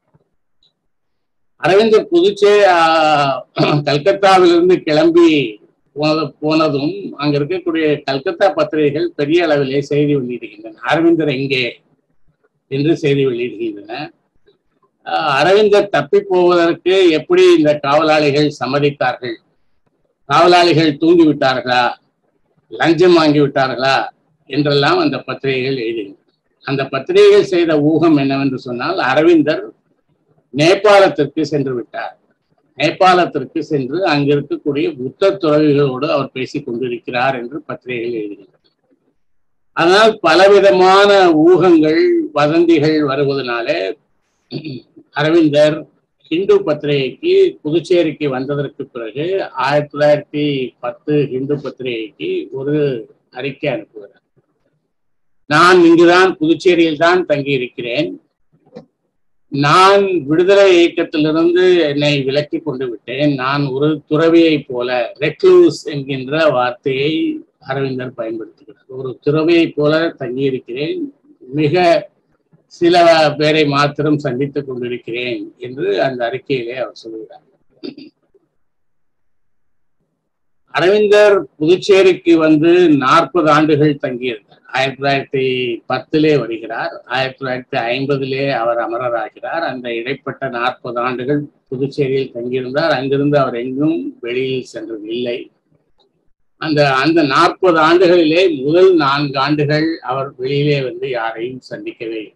அரவிந்தர் புதுச்சேரி ஆஹ், கல்கத்தாவிலிருந்து கிளம்பி போனது போனதும் அங்க இருக்கக்கூடிய கல்கத்தா பத்திரிகைகள் பெரிய அளவிலே செய்தி வெளியிடுகின்றன அரவிந்தர் எங்கே என்று செய்தி வெளியிடுகின்றன ஆஹ், அரவிந்தர் தப்பி போவதற்கு எப்படி இந்த காவலாளிகள் சம்மதித்தார்கள் காவலாளிகள் தூங்கி விட்டார்களா லஞ்சம் வாங்கி விட்டார்களா என்றெல்லாம் அந்த பத்திரிகைகள் எழுதுகின்றன அந்த பத்திரிகைகள் செய்த ஊகம் என்னவென்று சொன்னால் அரவிந்தர் நேபாளத்திற்கு சென்று விட்டார் நேபாளத்திற்கு சென்று அங்கு இருக்கக்கூடிய புத்த துறவிகளோடு அவர் பேசிக் கொண்டிருக்கிறார் என்று பத்திரிகைகள் எழுதுகின்றன அதனால் பலவிதமான ஊகங்கள் வதந்திகள் வருவதனாலே அரவிந்தர் ஹிந்து பத்திரிகைக்கு புதுச்சேரிக்கு வந்ததற்கு பிறகு ஆயிரத்தி தொள்ளாயிரத்தி பத்து ஹிந்து பத்திரிகைக்கு ஒரு அறிக்கை அனுப்புகிறார் நான் இங்குதான் புதுச்சேரியில் தான் தங்கியிருக்கிறேன் நான் விடுதலை இயக்கத்திலிருந்து என்னை விலக்கி கொண்டு விட்டேன் நான் ஒரு துறவியை போல ரெக்லூஸ் என்கின்ற வார்த்தையை அரவிந்தர் பயன்படுத்துகிறார் ஒரு துறவியை போல தங்கியிருக்கிறேன் மிக சில பேரை மாத்திரம் சந்தித்துக் கொண்டிருக்கிறேன் என்று அந்த அறிக்கையிலே அவர் சொல்கிறார் அரவிந்தர் புதுச்சேரிக்கு வந்து நாற்பது ஆண்டுகள் தங்கியிருந்தார் ஆயிரத்தி தொள்ளாயிரத்தி பத்திலே வருகிறார் ஆயிரத்தி தொள்ளாயிரத்தி ஐம்பதிலே அவர் அமரராகிறார் அந்த இடைப்பட்ட நாற்பது ஆண்டுகள் புதுச்சேரியில் தங்கியிருந்தார் அங்கிருந்து அவர் எங்கும் வெளியில் சென்றது இல்லை அந்த அந்த நாற்பது ஆண்டுகளிலே முதல் நான்கு ஆண்டுகள் அவர் வெளியிலே வந்து யாரையும் சந்திக்கவே இல்லை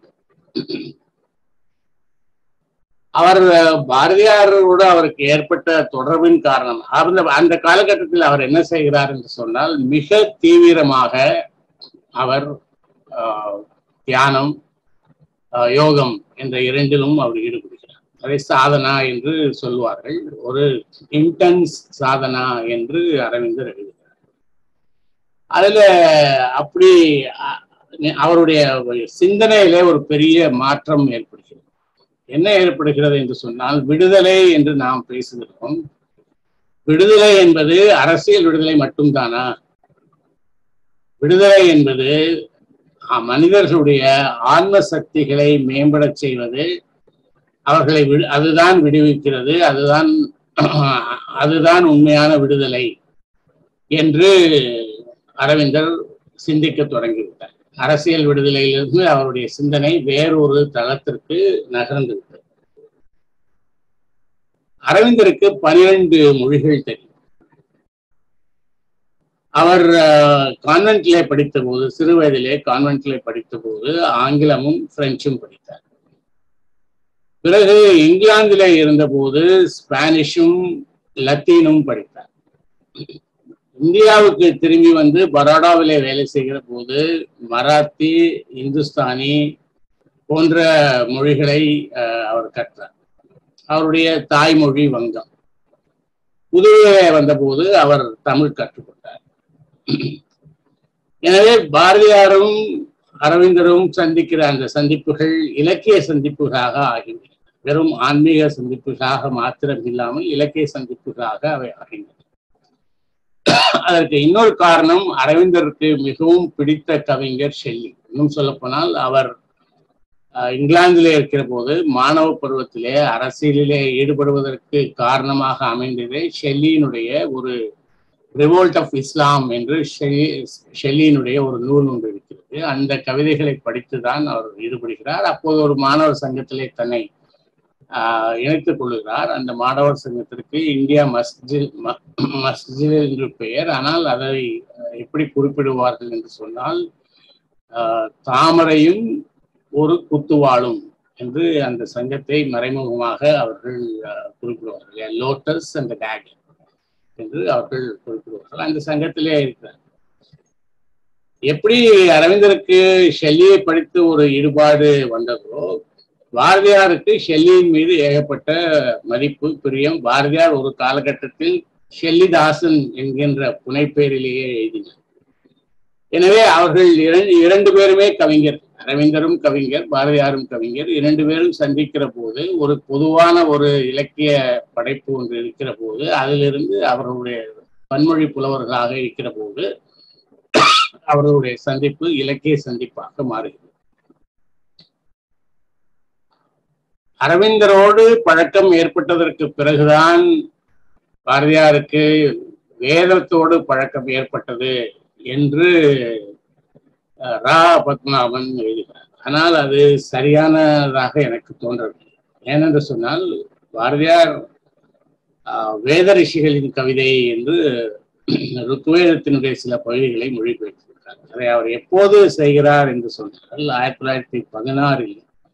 அவர் பாரதியாரோடு அவருக்கு ஏற்பட்ட தொடர்பின் காரணம் அந்த அந்த காலகட்டத்தில் அவர் என்ன செய்கிறார் என்று சொன்னால் மிக தீவிரமாக அவர் தியானம் யோகம் என்ற இரண்டிலும் அவர் ஈடுபடுகிறார் அதை சாதனா என்று சொல்வார்கள் ஒரு இன்டென்ஸ் சாதனா என்று அரவிந்தர் எழுதுகிறார் அதுல அப்படி அவருடைய சிந்தனையிலே ஒரு பெரிய மாற்றம் ஏற்படுகிறது என்ன ஏற்படுகிறது என்று சொன்னால் விடுதலை என்று நாம் பேசுகிறோம் விடுதலை என்பது அரசியல் விடுதலை மட்டும்தானா விடுதலை என்பது மனிதர்களுடைய ஆன்ம சக்திகளை மேம்படச் செய்வது அவர்களை அதுதான் விடுவிக்கிறது அதுதான் அதுதான் உண்மையான விடுதலை என்று அரவிந்தர் சிந்திக்க தொடங்கிவிட்டார் அரசியல் விடுதலையிலிருந்து அவருடைய சிந்தனை வேறொரு தளத்திற்கு நகர்ந்து விட்டது அரவிந்தருக்கு பனிரெண்டு மொழிகள் தெரியும் அவர் கான்வென்ட்லே படித்த போது சிறு வயதிலே கான்வென்ட்லே படித்த போது ஆங்கிலமும் பிரெஞ்சும் படித்தார் பிறகு இங்கிலாந்திலே இருந்தபோது ஸ்பானிஷும் லத்தீனும் படித்தார் இந்தியாவுக்கு திரும்பி வந்து பரோடாவிலே வேலை செய்கிற போது மராத்தி இந்துஸ்தானி போன்ற மொழிகளை அவர் கற்றார் அவருடைய தாய்மொழி வங்கம் புதுவையிலே வந்தபோது அவர் தமிழ் கற்றுக்கொண்டார் எனவே பாரதியாரும் அரவிந்தரும் சந்திக்கிற அந்த சந்திப்புகள் இலக்கிய சந்திப்புகளாக ஆகின்றன வெறும் ஆன்மீக சந்திப்புகளாக மாத்திரம் இல்லாமல் இலக்கிய சந்திப்புகளாக அவை ஆகின்றன அதற்கு இன்னொரு காரணம் அரவிந்தருக்கு மிகவும் பிடித்த கவிஞர் ஷெல்லி இன்னும் சொல்ல போனால் அவர் இங்கிலாந்திலே இருக்கிற போது மாணவ பருவத்திலே அரசியலிலே ஈடுபடுவதற்கு காரணமாக அமைந்ததே ஷெல்லியினுடைய ஒரு ரிவோல்ட் ஆஃப் இஸ்லாம் என்று ஷெல்லியினுடைய ஒரு நூல் ஒன்று இருக்கிறது அந்த கவிதைகளை படித்துதான் அவர் ஈடுபடுகிறார் அப்போது ஒரு மாணவர் சங்கத்திலே தன்னை இணைத்துக் கொள்கிறார் அந்த மாணவர் சங்கத்திற்கு இந்தியா மஸ்ஜித் மஸ்ஜித் என்று பெயர் ஆனால் அதை எப்படி குறிப்பிடுவார்கள் என்று சொன்னால் தாமரையும் ஒரு குத்துவாளும் என்று அந்த சங்கத்தை மறைமுகமாக அவர்கள் குறிப்பிடுவார்கள் லோட்டஸ் அண்ட் டேக் என்று அவர்கள் குறிப்பிடுவார்கள் அந்த சங்கத்திலே இருக்கிறார் எப்படி அரவிந்தருக்கு ஷெல்லியை படித்து ஒரு ஈடுபாடு வந்ததோ பாரதியாருக்கு ஷெல்லியின் மீது ஏகப்பட்ட மதிப்பு பிரியம் பாரதியார் ஒரு காலகட்டத்தில் ஷெல்லிதாசன் என்கின்ற புனைப்பெயரிலேயே எழுதினார் எனவே அவர்கள் இரண்டு இரண்டு பேருமே கவிஞர் அரவிந்தரும் கவிஞர் பாரதியாரும் கவிஞர் இரண்டு பேரும் சந்திக்கிற போது ஒரு பொதுவான ஒரு இலக்கிய படைப்பு ஒன்று இருக்கிற போது அதிலிருந்து அவர்களுடைய பன்மொழி புலவர்களாக இருக்கிற போது அவர்களுடைய சந்திப்பு இலக்கிய சந்திப்பாக மாறுகிறது அரவிந்தரோடு பழக்கம் ஏற்பட்டதற்கு பிறகுதான் பாரதியாருக்கு வேதத்தோடு பழக்கம் ஏற்பட்டது என்று ரா பத்மநாபன் எழுதுகிறார் ஆனால் அது சரியானதாக எனக்கு தோன்றவில்லை ஏனென்று சொன்னால் பாரதியார் வேத ரிஷிகளின் கவிதை என்று ருத்வேதத்தினுடைய சில பகுதிகளை மொழிபெயர்த்திருக்கிறார் அதை அவர் எப்போது செய்கிறார் என்று சொன்னால் ஆயிரத்தி தொள்ளாயிரத்தி பதினாறில்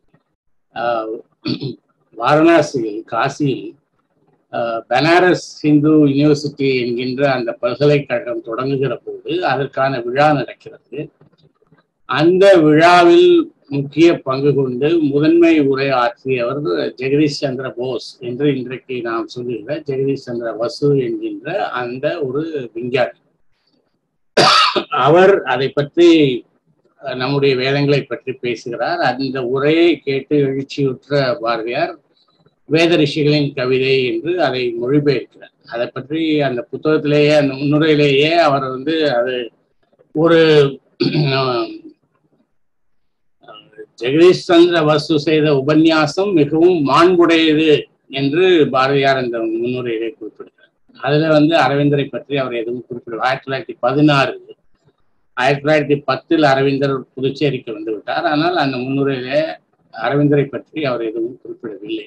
வாரணாசியில் காசியில் பனாரஸ் ஹிந்து யூனிவர்சிட்டி என்கின்ற அந்த பல்கலைக்கழகம் தொடங்குகிற போது அதற்கான விழா நடக்கிறது அந்த விழாவில் முக்கிய பங்கு கொண்டு முதன்மை உரை ஆற்றியவர் ஜெகதீஷ் சந்திர போஸ் என்று இன்றைக்கு நாம் சொல்லுகிற ஜெகதீஷ் சந்திர வசு என்கின்ற அந்த ஒரு விஞ்ஞானி அவர் அதை பற்றி நம்முடைய வேதங்களை பற்றி பேசுகிறார் அந்த உரையை கேட்டு எழுச்சியுற்ற பாரதியார் வேத ரிஷிகளின் கவிதை என்று அதை மொழிபெயர்க்கிறார் அதை பற்றி அந்த புத்தகத்திலேயே அந்த முன்னுரையிலேயே அவர் வந்து அது ஒரு ஜெகதீஷ் சந்திர வசு செய்த உபன்யாசம் மிகவும் மாண்புடையது என்று பாரதியார் அந்த முன்னுரையிலே குறிப்பிடுகிறார் அதுல வந்து அரவிந்தரை பற்றி அவர் எதுவும் குறிப்பிடுவார் ஆயிரத்தி தொள்ளாயிரத்தி பதினாறு ஆயிரத்தி தொள்ளாயிரத்தி பத்தில் அரவிந்தர் புதுச்சேரிக்கு வந்து விட்டார் ஆனால் அந்த முன்னுரையிலே அரவிந்தரை பற்றி அவர் எதுவும் குறிப்பிடவில்லை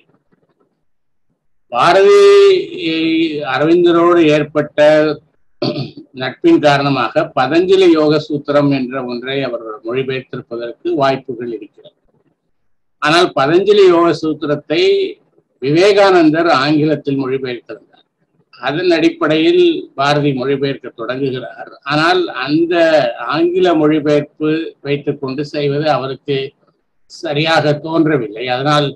பாரதி அரவிந்தரோடு ஏற்பட்ட நட்பின் காரணமாக பதஞ்சலி யோக சூத்திரம் என்ற ஒன்றை அவர் மொழிபெயர்த்திருப்பதற்கு வாய்ப்புகள் இருக்கிறது ஆனால் பதஞ்சலி யோக சூத்திரத்தை விவேகானந்தர் ஆங்கிலத்தில் மொழிபெயர்த்திருந்தார் அதன் அடிப்படையில் பாரதி மொழிபெயர்க்க தொடங்குகிறார் ஆனால் அந்த ஆங்கில மொழிபெயர்ப்பு வைத்துக்கொண்டு செய்வது அவருக்கு சரியாக தோன்றவில்லை அதனால்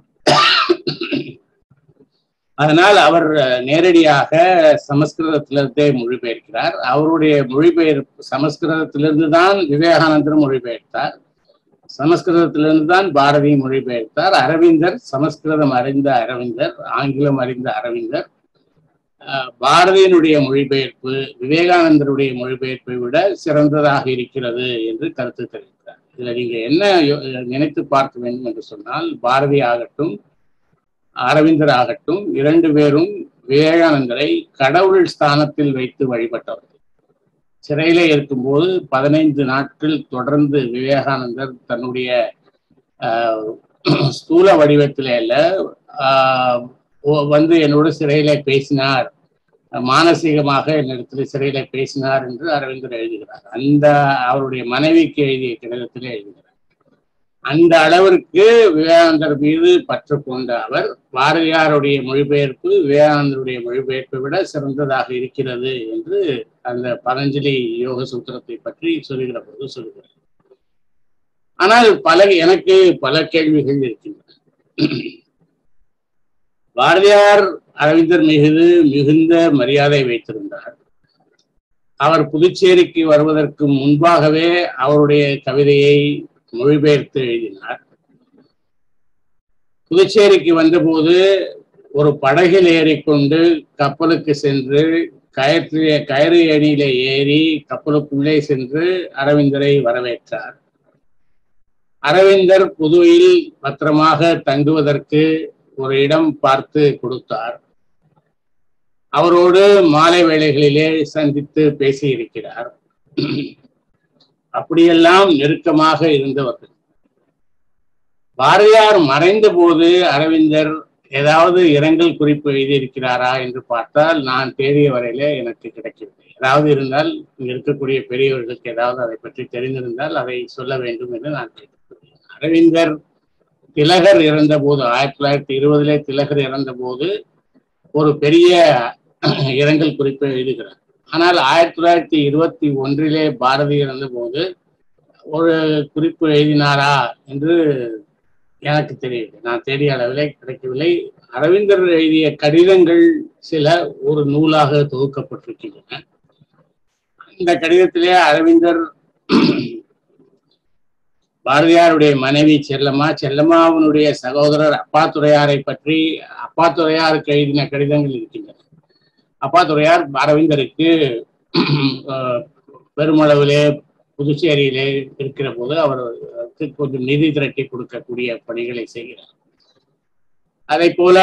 அதனால் அவர் நேரடியாக சமஸ்கிருதத்திலிருந்தே மொழிபெயர்க்கிறார் அவருடைய மொழிபெயர்ப்பு சமஸ்கிருதத்திலிருந்து தான் விவேகானந்தர் மொழிபெயர்த்தார் சமஸ்கிருதத்திலிருந்து தான் பாரதி மொழிபெயர்த்தார் அரவிந்தர் சமஸ்கிருதம் அறிந்த அரவிந்தர் ஆங்கிலம் அறிந்த அரவிந்தர் பாரதியினுடைய மொழிபெயர்ப்பு விவேகானந்தருடைய மொழிபெயர்ப்பை விட சிறந்ததாக இருக்கிறது என்று கருத்து தெரிவித்தார் இதுல நீங்க என்ன நினைத்து பார்க்க வேண்டும் என்று சொன்னால் பாரதி ஆகட்டும் அரவிந்தர் ஆகட்டும் இரண்டு பேரும் விவேகானந்தரை கடவுள் ஸ்தானத்தில் வைத்து வழிபட்டவர்கள் சிறையில இருக்கும்போது பதினைந்து நாட்கள் தொடர்ந்து விவேகானந்தர் தன்னுடைய ஸ்தூல வடிவத்தில இல்ல வந்து என்னோட சிறையில பேசினார் மானசீகமாக என்னிடத்துல சிறையில பேசினார் என்று அரவிந்தர் எழுதுகிறார் அந்த அவருடைய மனைவிக்கு எழுதிய கடிதத்திலே எழுதுகிறார் அந்த அளவிற்கு விவேகானந்தர் மீது பற்று கொண்ட அவர் பாரதியாருடைய மொழிபெயர்ப்பு விவேகானந்தருடைய மொழிபெயர்ப்பை விட சிறந்ததாக இருக்கிறது என்று அந்த பதஞ்சலி யோக சூத்திரத்தை பற்றி சொல்லுகிற போது சொல்லுகிறார் ஆனால் பல எனக்கு பல கேள்விகள் இருக்கின்றன பாரதியார் அரவிந்தர் மீது மிகுந்த மரியாதை வைத்திருந்தார் அவர் புதுச்சேரிக்கு வருவதற்கு முன்பாகவே அவருடைய கவிதையை மொழிபெயர்த்து எழுதினார் புதுச்சேரிக்கு வந்தபோது ஒரு படகில் ஏறிக்கொண்டு கப்பலுக்கு சென்று கயற்று கயறு அணியில ஏறி கப்பலுக்குள்ளே சென்று அரவிந்தரை வரவேற்றார் அரவிந்தர் புதுவையில் பத்திரமாக தங்குவதற்கு ஒரு இடம் பார்த்து கொடுத்தார் அவரோடு மாலை வேளைகளிலே சந்தித்து பேசியிருக்கிறார் அப்படியெல்லாம் நெருக்கமாக இருந்தவர்கள் பாரதியார் மறைந்த போது அரவிந்தர் ஏதாவது இரங்கல் குறிப்பு எழுதியிருக்கிறாரா என்று பார்த்தால் நான் தேடிய வரையில எனக்கு கிடைக்கவில்லை ஏதாவது இருந்தால் இங்க இருக்கக்கூடிய பெரியவர்களுக்கு ஏதாவது அதை பற்றி தெரிந்திருந்தால் அதை சொல்ல வேண்டும் என்று நான் கேட்டுக்கொள்கிறேன் அரவிந்தர் திலகர் இறந்த போது ஆயிரத்தி தொள்ளாயிரத்தி இருபதுல திலகர் இறந்த போது ஒரு பெரிய இரங்கல் குறிப்பை எழுதுகிறார் ஆனால் ஆயிரத்தி தொள்ளாயிரத்தி இருபத்தி ஒன்றிலே பாரதி இறந்த போது ஒரு குறிப்பு எழுதினாரா என்று எனக்கு தெரியவில்லை நான் தேடிய அளவிலே கிடைக்கவில்லை அரவிந்தர் எழுதிய கடிதங்கள் சில ஒரு நூலாக தொகுக்கப்பட்டிருக்கின்றன இந்த கடிதத்திலே அரவிந்தர் பாரதியாருடைய மனைவி செல்லம்மா செல்லம்மாவனுடைய சகோதரர் அப்பாத்துறையாரை பற்றி அப்பாத்துறையாருக்கு எழுதின கடிதங்கள் இருக்கின்றன அப்பாத்துறையார் அரவிந்தருக்கு பெருமளவிலே புதுச்சேரியிலே இருக்கிற போது அவருக்கு கொஞ்சம் நிதி திரட்டி கொடுக்கக்கூடிய பணிகளை செய்கிறார் அதை போல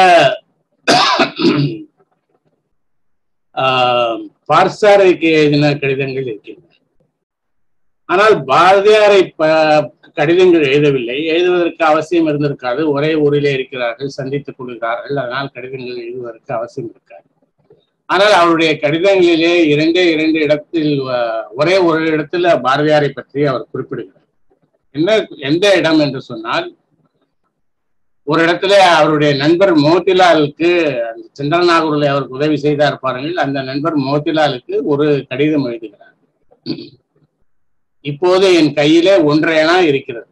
பார்சாரைக்கு எழுதின கடிதங்கள் இருக்கின்றன ஆனால் பாரதியாரை கடிதங்கள் எழுதவில்லை எழுதுவதற்கு அவசியம் இருந்திருக்காது ஒரே ஊரிலே இருக்கிறார்கள் சந்தித்துக் கொள்கிறார்கள் அதனால் கடிதங்கள் எழுதுவதற்கு அவசியம் இருக்காது ஆனால் அவருடைய கடிதங்களிலே இரண்டே இரண்டு இடத்தில் ஒரே ஒரு இடத்துல பாரதியாரை பற்றி அவர் குறிப்பிடுகிறார் என்ன எந்த இடம் என்று சொன்னால் ஒரு இடத்துல அவருடைய நண்பர் மோத்திலாலுக்கு சந்திரநாகூரில் அவருக்கு உதவி செய்தார் பாருங்கள் அந்த நண்பர் மோத்திலாலுக்கு ஒரு கடிதம் எழுதுகிறார் இப்போது என் கையிலே ஒன்றையனா இருக்கிறது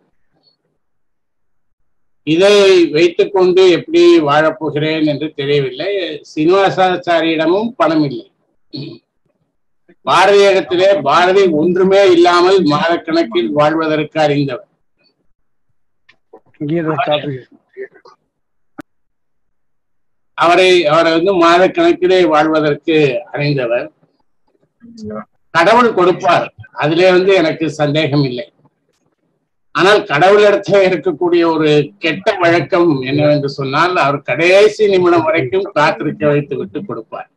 இதை வைத்துக்கொண்டு எப்படி வாழப்போகிறேன் என்று தெரியவில்லை சீனிவாசாச்சாரியிடமும் பணம் இல்லை பாரதியகத்திலே பாரதி ஒன்றுமே இல்லாமல் மாதக்கணக்கில் வாழ்வதற்கு அறிந்தவர் அவரை அவரை வந்து மாதக்கணக்கிலே வாழ்வதற்கு அறிந்தவர் கடவுள் கொடுப்பார் அதிலே வந்து எனக்கு சந்தேகம் இல்லை ஆனால் கடவுளிடத்தில் இருக்கக்கூடிய ஒரு கெட்ட வழக்கம் என்னவென்று சொன்னால் அவர் கடைசி நிமிடம் வரைக்கும் காத்திருக்க வைத்து விட்டு கொடுப்பார்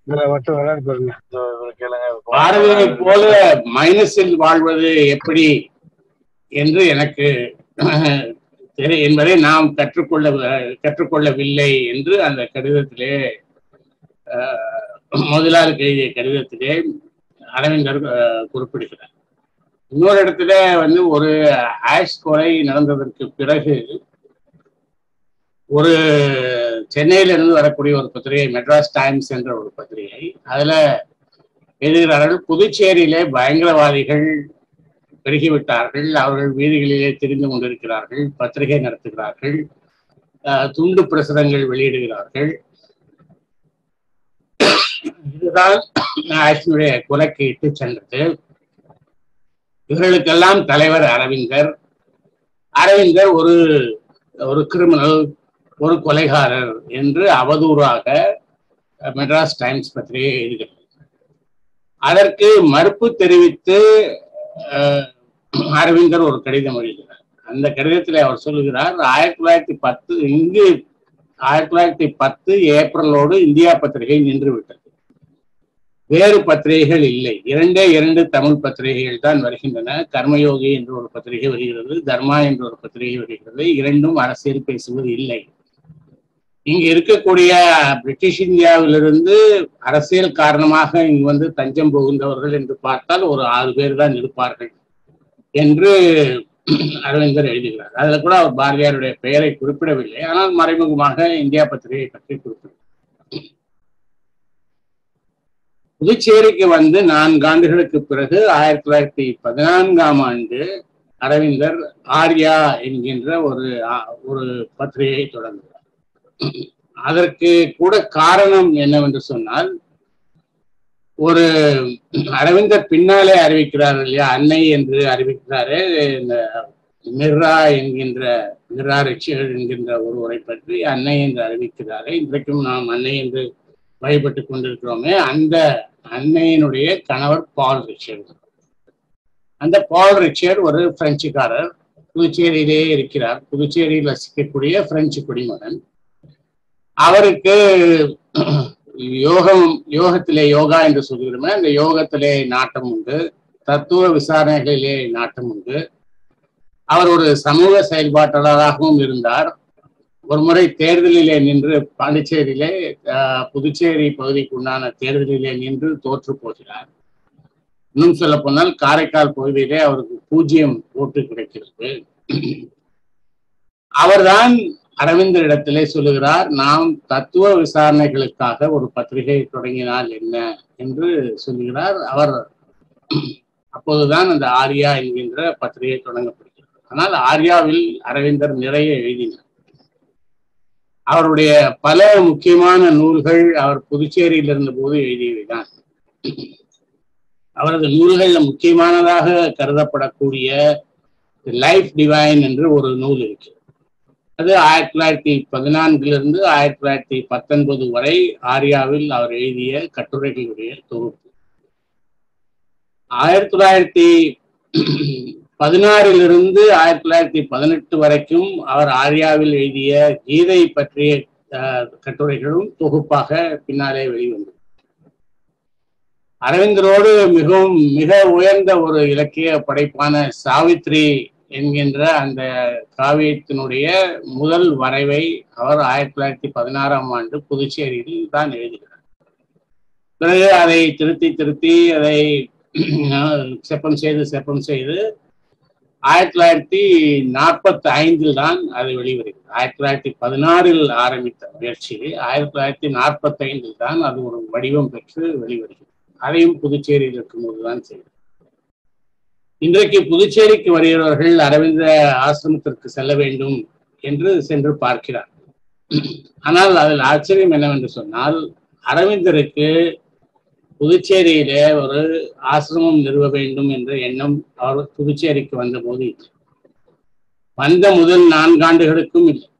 பாரதியை போல மைனஸில் வாழ்வது எப்படி என்று எனக்கு என்பதை நாம் கற்றுக்கொள்ள கற்றுக்கொள்ளவில்லை என்று அந்த கடிதத்திலே முதலாளி எழுதிய கடிதத்திலே அரவிந்தர் குறிப்பிடுகிறார் இன்னொரு இடத்துல வந்து ஒரு ஆஷ் கொலை நடந்ததற்கு பிறகு ஒரு சென்னையில இருந்து வரக்கூடிய ஒரு பத்திரிகை மெட்ராஸ் டைம்ஸ் என்ற ஒரு பத்திரிகை அதுல எழுதுகிறார்கள் புதுச்சேரியிலே பயங்கரவாதிகள் பெருகிவிட்டார்கள் அவர்கள் வீதிகளிலே தெரிந்து கொண்டிருக்கிறார்கள் பத்திரிகை நடத்துகிறார்கள் துண்டு பிரசுரங்கள் வெளியிடுகிறார்கள் இதுதான் ஆஷினுடைய கொலைக்கு இட்டு சென்றது இவர்களுக்கெல்லாம் தலைவர் அரவிந்தர் அரவிந்தர் ஒரு ஒரு கிரிமினல் ஒரு கொலைகாரர் என்று அவதூறாக மெட்ராஸ் டைம்ஸ் பத்திரிகை எழுதுகிறது அதற்கு மறுப்பு தெரிவித்து அரவிந்தர் ஒரு கடிதம் எழுதுகிறார் அந்த கடிதத்தில் அவர் சொல்லுகிறார் ஆயிரத்தி தொள்ளாயிரத்தி பத்து இங்கு ஆயிரத்தி தொள்ளாயிரத்தி பத்து ஏப்ரலோடு இந்தியா பத்திரிகை நின்று விட்டது வேறு பத்திரிகைகள் இல்லை இரண்டே இரண்டு தமிழ் பத்திரிகைகள் தான் வருகின்றன கர்மயோகி என்ற ஒரு பத்திரிகை வருகிறது தர்மா என்ற ஒரு பத்திரிகை வருகிறது இரண்டும் அரசியல் பேசுவது இல்லை இங்கு இருக்கக்கூடிய பிரிட்டிஷ் இந்தியாவிலிருந்து அரசியல் காரணமாக இங்கு வந்து தஞ்சம் புகுந்தவர்கள் என்று பார்த்தால் ஒரு ஆறு பேர் தான் இருப்பார்கள் என்று அரவிந்தர் எழுதுகிறார் அதுல கூட அவர் பாரதியாருடைய பெயரை குறிப்பிடவில்லை ஆனால் மறைமுகமாக இந்தியா பத்திரிகை பற்றி குறிப்பிட்டார் புதுச்சேரிக்கு வந்து நான்கு ஆண்டுகளுக்கு பிறகு ஆயிரத்தி தொள்ளாயிரத்தி பதினான்காம் ஆண்டு அரவிந்தர் ஆர்யா என்கின்ற ஒரு ஒரு பத்திரிகையை தொடங்குகிறார் அதற்கு கூட காரணம் என்னவென்று சொன்னால் ஒரு அரவிந்தர் பின்னாலே அறிவிக்கிறார் இல்லையா அன்னை என்று அறிவிக்கிறாரு இந்த மிர்ரா என்கின்ற மிர்ரா ரிச்சிகள் என்கின்ற ஒருவரை பற்றி அன்னை என்று அறிவிக்கிறாரு இன்றைக்கும் நாம் அன்னை என்று வழிபட்டு கொண்டிருக்கிறோமே அந்த அன்னையினுடைய கணவர் பால் ரிச்சர்ட் அந்த பால் ரிச்சர்ட் ஒரு பிரெஞ்சுக்காரர் புதுச்சேரியிலே இருக்கிறார் புதுச்சேரியில் வசிக்கக்கூடிய பிரெஞ்சு குடிமகன் அவருக்கு யோகம் யோகத்திலே யோகா என்று சொல்கிறோமே அந்த யோகத்திலே நாட்டம் உண்டு தத்துவ விசாரணைகளிலே நாட்டம் உண்டு அவர் ஒரு சமூக செயல்பாட்டாளராகவும் இருந்தார் ஒரு முறை தேர்தலிலே நின்று பாண்டிச்சேரியிலே புதுச்சேரி பகுதிக்கு உண்டான தேர்தலிலே நின்று தோற்று போகிறார் இன்னும் சொல்ல போனால் காரைக்கால் பகுதியிலே அவருக்கு பூஜ்ஜியம் ஓட்டு கிடைக்கிறது அவர்தான் அரவிந்தர் இடத்திலே சொல்லுகிறார் நாம் தத்துவ விசாரணைகளுக்காக ஒரு பத்திரிகை தொடங்கினால் என்ன என்று சொல்லுகிறார் அவர் அப்போதுதான் அந்த ஆர்யா என்கின்ற பத்திரிகை தொடங்கப்படுகிறது ஆனால் ஆர்யாவில் அரவிந்தர் நிறைய எழுதினார் அவருடைய பல முக்கியமான நூல்கள் அவர் புதுச்சேரியில் இருந்த போது எழுதியவைதான் அவரது நூல்கள்ல முக்கியமானதாக கருதப்படக்கூடிய லைஃப் டிவைன் என்று ஒரு நூல் இருக்கு அது ஆயிரத்தி தொள்ளாயிரத்தி பதினான்கிலிருந்து ஆயிரத்தி தொள்ளாயிரத்தி பத்தொன்பது வரை ஆரியாவில் அவர் எழுதிய கட்டுரைகளுடைய தொகுப்பு ஆயிரத்தி தொள்ளாயிரத்தி பதினாறிலிருந்து ஆயிரத்தி தொள்ளாயிரத்தி பதினெட்டு வரைக்கும் அவர் ஆரியாவில் எழுதிய கீதை பற்றிய கட்டுரைகளும் தொகுப்பாக பின்னாலே வெளிவந்தது அரவிந்தரோடு மிகவும் மிக உயர்ந்த ஒரு இலக்கிய படைப்பான சாவித்ரி என்கின்ற அந்த காவியத்தினுடைய முதல் வரைவை அவர் ஆயிரத்தி தொள்ளாயிரத்தி பதினாறாம் ஆண்டு புதுச்சேரியில் தான் எழுதுகிறார் பிறகு அதை திருத்தி திருத்தி அதை செப்பம் செய்து செப்பம் செய்து ஆயிரத்தி தொள்ளாயிரத்தி நாற்பத்தி ஐந்தில் தான் அது வெளிவருகிறது ஆயிரத்தி தொள்ளாயிரத்தி பதினாறில் ஆரம்பித்த முயற்சி ஆயிரத்தி தொள்ளாயிரத்தி நாற்பத்தி ஐந்தில் தான் அது ஒரு வடிவம் பெற்று வெளிவருகிறது அதையும் புதுச்சேரியில் இருக்கும்போது தான் செய்யும் இன்றைக்கு புதுச்சேரிக்கு வருகிறவர்கள் அரவிந்த ஆசிரமத்திற்கு செல்ல வேண்டும் என்று சென்று பார்க்கிறார் ஆனால் அதில் ஆச்சரியம் என்னவென்று சொன்னால் அரவிந்தருக்கு புதுச்சேரியிலே ஒரு ஆசிரமம் நிறுவ வேண்டும் என்ற எண்ணம் அவர் புதுச்சேரிக்கு வந்தபோது இல்லை வந்த முதல் நான்காண்டுகளுக்கும் இல்லை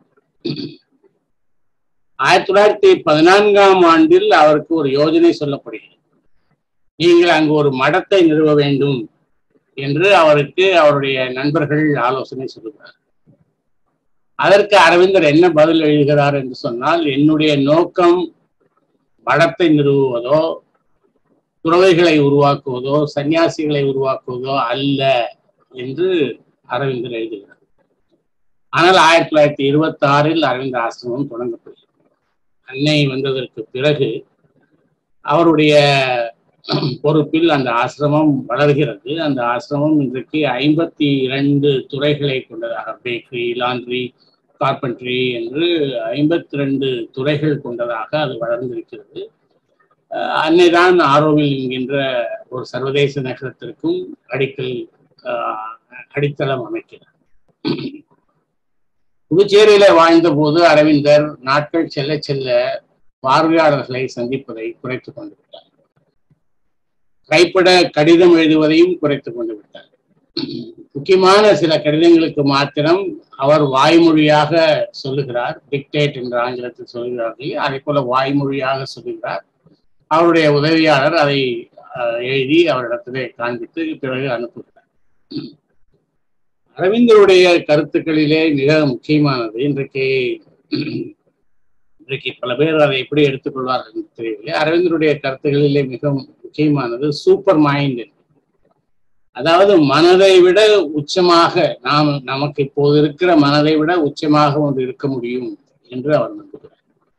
ஆயிரத்தி தொள்ளாயிரத்தி பதினான்காம் ஆண்டில் அவருக்கு ஒரு யோஜனை சொல்லப்படுகிறது நீங்கள் அங்கு ஒரு மடத்தை நிறுவ வேண்டும் என்று அவருக்கு அவருடைய நண்பர்கள் ஆலோசனை சொல்லுகிறார் அதற்கு அரவிந்தர் என்ன பதில் எழுதுகிறார் என்று சொன்னால் என்னுடைய நோக்கம் மடத்தை நிறுவுவதோ துறவைகளை உருவாக்குவதோ சன்னியாசிகளை உருவாக்குவதோ அல்ல என்று அரவிந்தர் எழுதுகிறார் ஆனால் ஆயிரத்தி தொள்ளாயிரத்தி இருபத்தி ஆறில் அரவிந்த் ஆசிரமம் தொடங்கப்படுகிறது அன்னை வந்ததற்கு பிறகு அவருடைய பொறுப்பில் அந்த ஆசிரமம் வளர்கிறது அந்த ஆசிரமம் இன்றைக்கு ஐம்பத்தி இரண்டு துறைகளை கொண்டதாக பேக்கரி லாண்ட்ரி கார்பென்ட்ரி என்று ஐம்பத்தி ரெண்டு துறைகள் கொண்டதாக அது வளர்ந்திருக்கிறது அன்னைதான் ஆரோவில் என்கின்ற ஒரு சர்வதேச நகரத்திற்கும் அடிக்கல் அடித்தளம் அமைக்கிறார் புதுச்சேரியில வாழ்ந்த போது அரவிந்தர் நாட்கள் செல்ல செல்ல பார்வையாளர்களை சந்திப்பதை குறைத்துக் கொண்டு விட்டார் கைப்பட கடிதம் எழுதுவதையும் குறைத்துக் கொண்டு விட்டார் முக்கியமான சில கடிதங்களுக்கு மாத்திரம் அவர் வாய்மொழியாக சொல்லுகிறார் டிக்டேட் என்ற ஆங்கிலத்தில் சொல்கிறார்கள் அதே போல வாய்மொழியாக சொல்லுகிறார் அவருடைய உதவியாளர் அதை எழுதி அவரிடத்திலே காண்பித்து பிறகு அனுப்புகிறார் அரவிந்தருடைய கருத்துக்களிலே மிக முக்கியமானது இன்றைக்கு இன்றைக்கு பல பேர் அதை எப்படி எடுத்துக்கொள்வார்கள் என்று தெரியவில்லை அரவிந்தருடைய கருத்துக்களிலே மிக முக்கியமானது சூப்பர் மைண்ட் அதாவது மனதை விட உச்சமாக நாம் நமக்கு இப்போது இருக்கிற மனதை விட உச்சமாக ஒன்று இருக்க முடியும் என்று அவர் நம்புகிறார்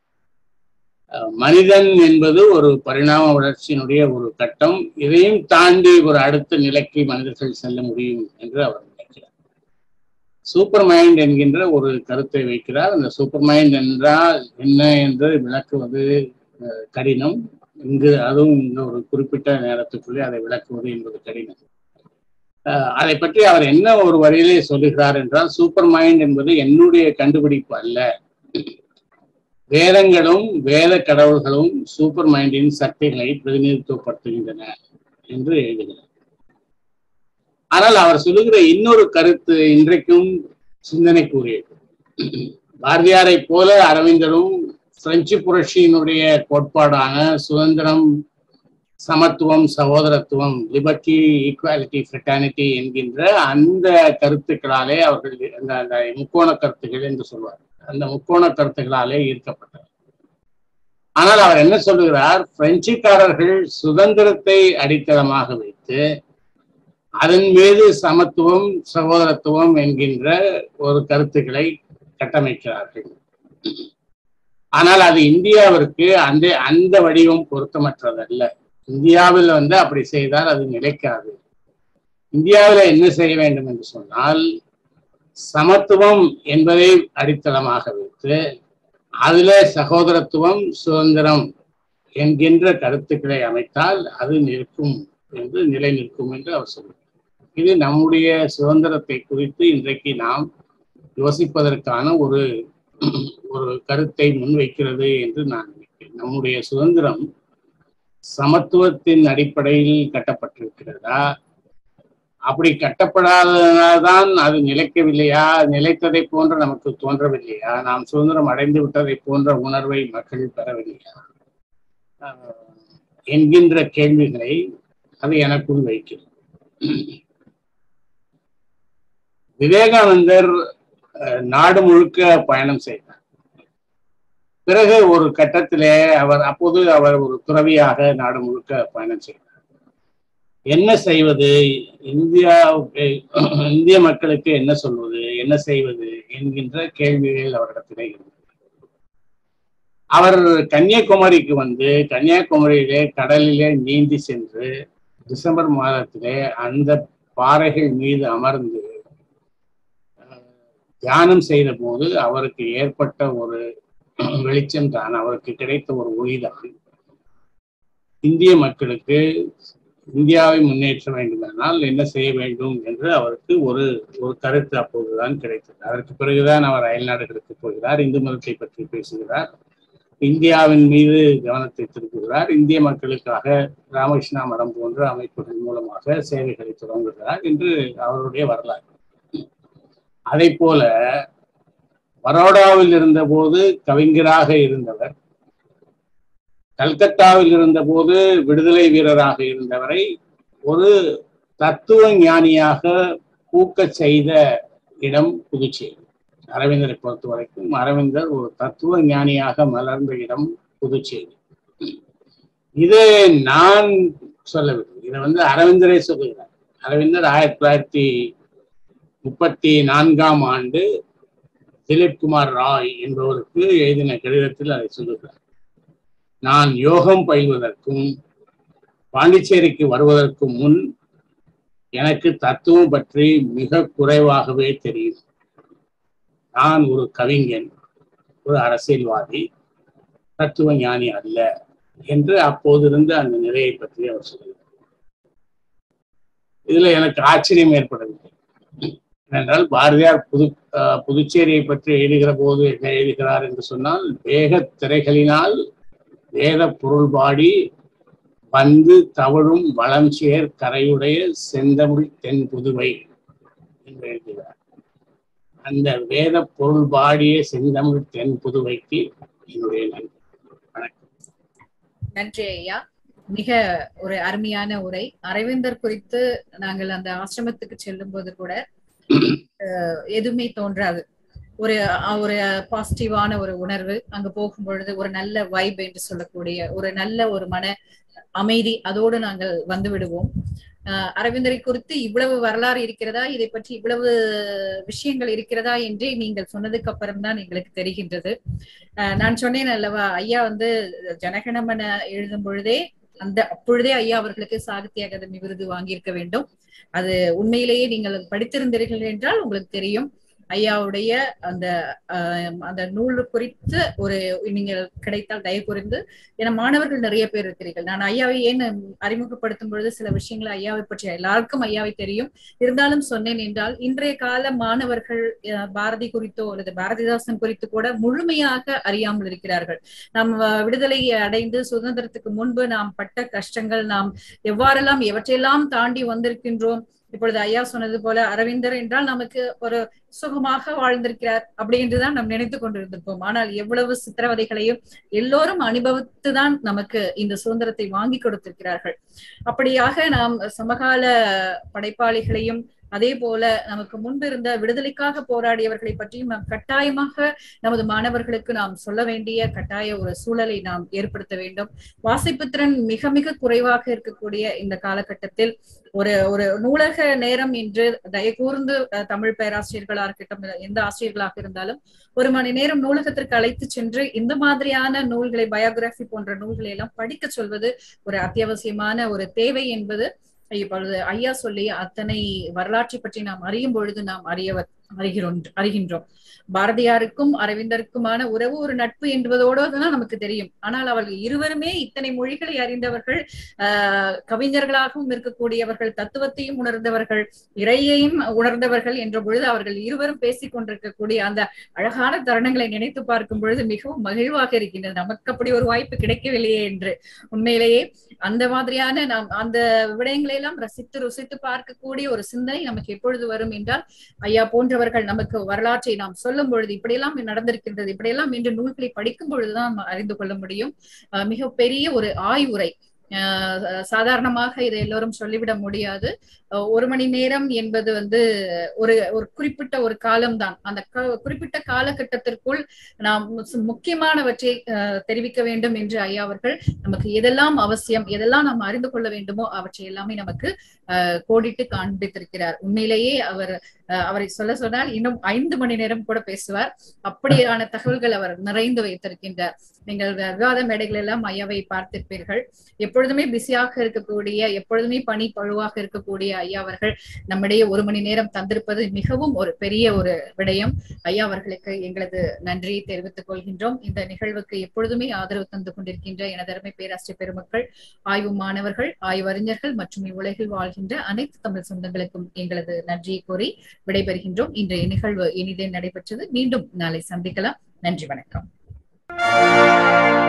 மனிதன் என்பது ஒரு பரிணாம வளர்ச்சியினுடைய ஒரு கட்டம் இதையும் தாண்டி ஒரு அடுத்த நிலைக்கு மனிதர்கள் செல்ல முடியும் என்று அவர் நினைக்கிறார் சூப்பர் மைண்ட் என்கின்ற ஒரு கருத்தை வைக்கிறார் அந்த சூப்பர் மைண்ட் என்றால் என்ன என்று விளக்குவது கடினம் இங்கு அதுவும் இந்த ஒரு குறிப்பிட்ட நேரத்துக்குள்ளே அதை விளக்குவது என்பது கடினம் அதை பற்றி அவர் என்ன ஒரு வரியிலே சொல்லுகிறார் என்றால் சூப்பர் மைண்ட் என்பது என்னுடைய கண்டுபிடிப்பு அல்ல வேதங்களும் வேத கடவுள்களும் சூப்பர் மைண்டின் சக்திகளை பிரதிநிதித்துவப்படுத்துகின்றன என்று எழுதுகிறார் ஆனால் அவர் சொல்லுகிற இன்னொரு கருத்து இன்றைக்கும் சிந்தனைக்குரியது பாரதியாரை போல அரவிந்தரும் பிரெஞ்சு புரட்சியினுடைய கோட்பாடான சுதந்திரம் சமத்துவம் சகோதரத்துவம் லிபர்ட்டி ஈக்குவாலிட்டி ஃப்ரெட்டானிட்டி என்கின்ற அந்த கருத்துக்களாலே அவர்கள் அந்த அந்த முக்கோண கருத்துக்கள் என்று சொல்வார் அந்த முக்கோண கருத்துக்களாலே ஈர்க்கப்பட்டார் ஆனால் அவர் என்ன சொல்லுகிறார் பிரெஞ்சுக்காரர்கள் சுதந்திரத்தை அடித்தளமாக வைத்து அதன் மீது சமத்துவம் சகோதரத்துவம் என்கின்ற ஒரு கருத்துக்களை கட்டமைக்கிறார்கள் ஆனால் அது இந்தியாவிற்கு அந்த அந்த வடிவம் பொருத்தமற்றதல்ல இந்தியாவில் வந்து அப்படி செய்தால் அது நிலைக்காது இந்தியாவில் என்ன செய்ய வேண்டும் என்று சொன்னால் சமத்துவம் என்பதை அடித்தளமாக வைத்து அதுல சகோதரத்துவம் சுதந்திரம் என்கின்ற கருத்துக்களை அமைத்தால் அது நிற்கும் என்று நிலை நிற்கும் என்று அவர் சொல்கிறார் இது நம்முடைய சுதந்திரத்தை குறித்து இன்றைக்கு நாம் யோசிப்பதற்கான ஒரு ஒரு கருத்தை முன்வைக்கிறது என்று நான் நினைக்கிறேன் நம்முடைய சுதந்திரம் சமத்துவத்தின் அடிப்படையில் கட்டப்பட்டிருக்கிறதா அப்படி கட்டப்படாததால்தான் அது நிலைக்கவில்லையா நிலைத்ததை போன்ற நமக்கு தோன்றவில்லையா நாம் சுதந்திரம் அடைந்து விட்டதை போன்ற உணர்வை மக்கள் பெறவில்லையா என்கின்ற கேள்விகளை அது எனக்குள் வைக்கிறது விவேகானந்தர் நாடு முழுக்க பயணம் செய்தார் பிறகு ஒரு கட்டத்திலே அவர் அப்போது அவர் ஒரு துறவியாக நாடு முழுக்க பயணம் செய்தார் என்ன செய்வது இந்தியா இந்திய மக்களுக்கு என்ன சொல்வது என்ன செய்வது என்கின்ற கேள்விகள் அவரிடத்திலே இருந்தது அவர் கன்னியாகுமரிக்கு வந்து கன்னியாகுமரியிலே கடலிலே நீந்தி சென்று டிசம்பர் மாதத்திலே அந்த பாறைகள் மீது அமர்ந்து தியானம் செய்த போது அவருக்கு ஏற்பட்ட ஒரு வெளிச்சம் தான் அவருக்கு கிடைத்த ஒரு ஒளிதான் இந்திய மக்களுக்கு இந்தியாவை முன்னேற்ற வேண்டுமானால் என்ன செய்ய வேண்டும் என்று அவருக்கு ஒரு ஒரு கருத்து அப்போதுதான் கிடைத்தது அதற்கு பிறகுதான் அவர் அயல்நாடுகளுக்கு போகிறார் இந்து மதத்தை பற்றி பேசுகிறார் இந்தியாவின் மீது கவனத்தை திருப்புகிறார் இந்திய மக்களுக்காக ராமகிருஷ்ணா மடம் போன்ற அமைப்புகள் மூலமாக சேவைகளை தொடங்குகிறார் என்று அவருடைய வரலாறு அதை போல பரோடாவில் இருந்தபோது கவிஞராக இருந்தவர் கல்கத்தாவில் இருந்தபோது விடுதலை வீரராக இருந்தவரை ஒரு தத்துவ ஞானியாக பூக்க செய்த இடம் புதுச்சேரி அரவிந்தரை பொறுத்த வரைக்கும் அரவிந்தர் ஒரு தத்துவ ஞானியாக மலர்ந்த இடம் புதுச்சேரி இது நான் சொல்லவில்லை இதை வந்து அரவிந்தரே சொல்லுகிறார் அரவிந்தர் ஆயிரத்தி தொள்ளாயிரத்தி முப்பத்தி நான்காம் ஆண்டு திலீப் குமார் ராய் என்பவருக்கு எழுதின கடிதத்தில் அதை சொல்லுகிறார் நான் யோகம் பயில்வதற்கும் பாண்டிச்சேரிக்கு வருவதற்கு முன் எனக்கு தத்துவம் பற்றி மிக குறைவாகவே தெரியும் நான் ஒரு கவிஞன் ஒரு அரசியல்வாதி தத்துவ ஞானி அல்ல என்று அப்போது இருந்த அந்த நிலையை பற்றி அவர் சொல்லுகிறார் இதுல எனக்கு ஆச்சரியம் ஏற்படவில்லை ஏனென்றால் பாரதியார் புது புதுச்சேரியை பற்றி எழுதுகிற போது என்ன எழுதுகிறார் என்று சொன்னால் வேக திரைகளினால் வேத பொருள்பாடி வந்து தவழும் வளம் சேர் கரையுடைய செந்தமிழ் தென் புதுவை என்று எழுதுகிறார் அந்த வேத பொருள் பாடிய செந்தமிழ் தென் புதுவைக்கு என்னுடைய நன்றி வணக்கம் நன்றி ஐயா மிக ஒரு அருமையான உரை அரவிந்தர் குறித்து நாங்கள் அந்த ஆசிரமத்துக்கு செல்லும் போது கூட எதுவுமே தோன்றாது ஒரு ஒரு பாசிட்டிவான ஒரு உணர்வு அங்க போகும் பொழுது ஒரு நல்ல வைப் என்று சொல்லக்கூடிய ஒரு நல்ல ஒரு மன அமைதி அதோடு நாங்கள் வந்து விடுவோம் அரவிந்தரை குறித்து இவ்வளவு வரலாறு இருக்கிறதா இதை பற்றி இவ்வளவு விஷயங்கள் இருக்கிறதா என்று நீங்கள் சொன்னதுக்கு அப்புறம் தான் எங்களுக்கு தெரிகின்றது நான் சொன்னேன் அல்லவா ஐயா வந்து ஜனகணமன எழுதும் பொழுதே அந்த அப்பொழுதே ஐயா அவர்களுக்கு சாகித்ய அகாதமி விருது வாங்கியிருக்க வேண்டும் அது உண்மையிலேயே நீங்கள் படித்திருந்தீர்கள் என்றால் உங்களுக்கு தெரியும் ஐயாவுடைய அந்த அந்த நூல் குறித்து ஒரு நீங்கள் கிடைத்தால் தயவு புரிந்து ஏன்னா மாணவர்கள் நிறைய பேர் இருக்கிறீர்கள் நான் ஐயாவை ஏன் அறிமுகப்படுத்தும் பொழுது சில விஷயங்கள் ஐயாவை பற்றி எல்லாருக்கும் ஐயாவை தெரியும் இருந்தாலும் சொன்னேன் என்றால் இன்றைய கால மாணவர்கள் பாரதி குறித்தோ அல்லது பாரதிதாசன் குறித்து கூட முழுமையாக அறியாமல் இருக்கிறார்கள் நாம் விடுதலை அடைந்து சுதந்திரத்துக்கு முன்பு நாம் பட்ட கஷ்டங்கள் நாம் எவ்வாறெல்லாம் எவற்றையெல்லாம் தாண்டி வந்திருக்கின்றோம் இப்பொழுது ஐயா சொன்னது போல அரவிந்தர் என்றால் நமக்கு ஒரு சுகமாக வாழ்ந்திருக்கிறார் அப்படி என்றுதான் நாம் நினைத்து கொண்டிருந்திருப்போம் ஆனால் எவ்வளவு சித்திரவதைகளையும் எல்லோரும் அனுபவித்துதான் நமக்கு இந்த சுதந்திரத்தை வாங்கி கொடுத்திருக்கிறார்கள் அப்படியாக நாம் சமகால படைப்பாளிகளையும் அதே போல நமக்கு முன்பு இருந்த விடுதலைக்காக போராடியவர்களை பற்றியும் நாம் கட்டாயமாக நமது மாணவர்களுக்கு நாம் சொல்ல வேண்டிய கட்டாய ஒரு சூழலை நாம் ஏற்படுத்த வேண்டும் வாசிப்பு திறன் மிக மிக குறைவாக இருக்கக்கூடிய இந்த காலகட்டத்தில் ஒரு ஒரு நூலக நேரம் என்று தயகூர்ந்து தமிழ் பேராசிரியர்களா இருக்கட்டும் எந்த ஆசிரியர்களாக இருந்தாலும் ஒரு மணி நேரம் நூலகத்திற்கு அழைத்து சென்று இந்த மாதிரியான நூல்களை பயோகிராபி போன்ற நூல்களை எல்லாம் படிக்க சொல்வது ஒரு அத்தியாவசியமான ஒரு தேவை என்பது இப்பொழுது ஐயா சொல்லி அத்தனை வரலாற்றை பற்றி நாம் அறியும் பொழுது நாம் அறிய அறிகிறோம் அறிகின்றோம் பாரதியாருக்கும் அரவிந்தருக்குமான உறவு ஒரு நட்பு என்பதோடு தான் நமக்கு தெரியும் ஆனால் அவர்கள் இருவருமே இத்தனை மொழிகளை அறிந்தவர்கள் ஆஹ் கவிஞர்களாகவும் இருக்கக்கூடியவர்கள் தத்துவத்தையும் உணர்ந்தவர்கள் இறையையும் உணர்ந்தவர்கள் என்ற பொழுது அவர்கள் இருவரும் பேசிக் கொண்டிருக்கக்கூடிய அந்த அழகான தருணங்களை நினைத்து பார்க்கும் பொழுது மிகவும் மகிழ்வாக இருக்கின்றது நமக்கு அப்படி ஒரு வாய்ப்பு கிடைக்கவில்லையே என்று உண்மையிலேயே அந்த மாதிரியான நாம் அந்த விடயங்களை எல்லாம் ரசித்து ருசித்து பார்க்கக்கூடிய ஒரு சிந்தனை நமக்கு எப்பொழுது வரும் என்றால் ஐயா போன்றவர்கள் நமக்கு வரலாற்றை நாம் சொல்லும் பொழுது இப்படியெல்லாம் நடந்திருக்கின்றது இப்படியெல்லாம் இன்று நூல்களை படிக்கும் பொழுதுதான் அறிந்து கொள்ள முடியும் மிக பெரிய ஒரு ஆய்வுரை சாதாரணமாக இதை எல்லோரும் சொல்லிவிட முடியாது ஒரு மணி நேரம் என்பது வந்து ஒரு ஒரு குறிப்பிட்ட ஒரு காலம்தான் அந்த குறிப்பிட்ட காலகட்டத்திற்குள் நாம் முக்கியமானவற்றை தெரிவிக்க வேண்டும் என்று ஐயா அவர்கள் நமக்கு எதெல்லாம் அவசியம் எதெல்லாம் நாம் அறிந்து கொள்ள வேண்டுமோ அவற்றை எல்லாமே நமக்கு கோடிட்டு காண்பித்திருக்கிறார் உண்மையிலேயே அவர் அவரை சொல்ல சொன்னால் இன்னும் ஐந்து மணி நேரம் கூட பேசுவார் அப்படியான தகவல்கள் அவர் நிறைந்து வைத்திருக்கின்றார் நீங்கள் விவாத மேடைகள் எல்லாம் ஐயாவை பார்த்திருப்பீர்கள் எப்பொழுதுமே பிஸியாக இருக்கக்கூடிய எப்பொழுதுமே பணி பழுவாக இருக்கக்கூடிய ஐயா அவர்கள் நம்மிடையே ஒரு மணி நேரம் தந்திருப்பது மிகவும் ஒரு பெரிய ஒரு விடயம் ஐயா அவர்களுக்கு எங்களது நன்றியை தெரிவித்துக் கொள்கின்றோம் இந்த நிகழ்வுக்கு எப்பொழுதுமே ஆதரவு தந்து கொண்டிருக்கின்ற எனதருமை பேராசிரியர் பெருமக்கள் ஆய்வு மாணவர்கள் ஆய்வறிஞர்கள் மற்றும் இவ்வுலகில் வாழ்கின்ற அனைத்து தமிழ் சொந்தங்களுக்கும் எங்களது நன்றியை கூறி விடைபெறுகின்றோம் இன்றைய நிகழ்வு இனிதே நடைபெற்றது மீண்டும் நாளை சந்திக்கலாம் நன்றி வணக்கம் வணக்கம்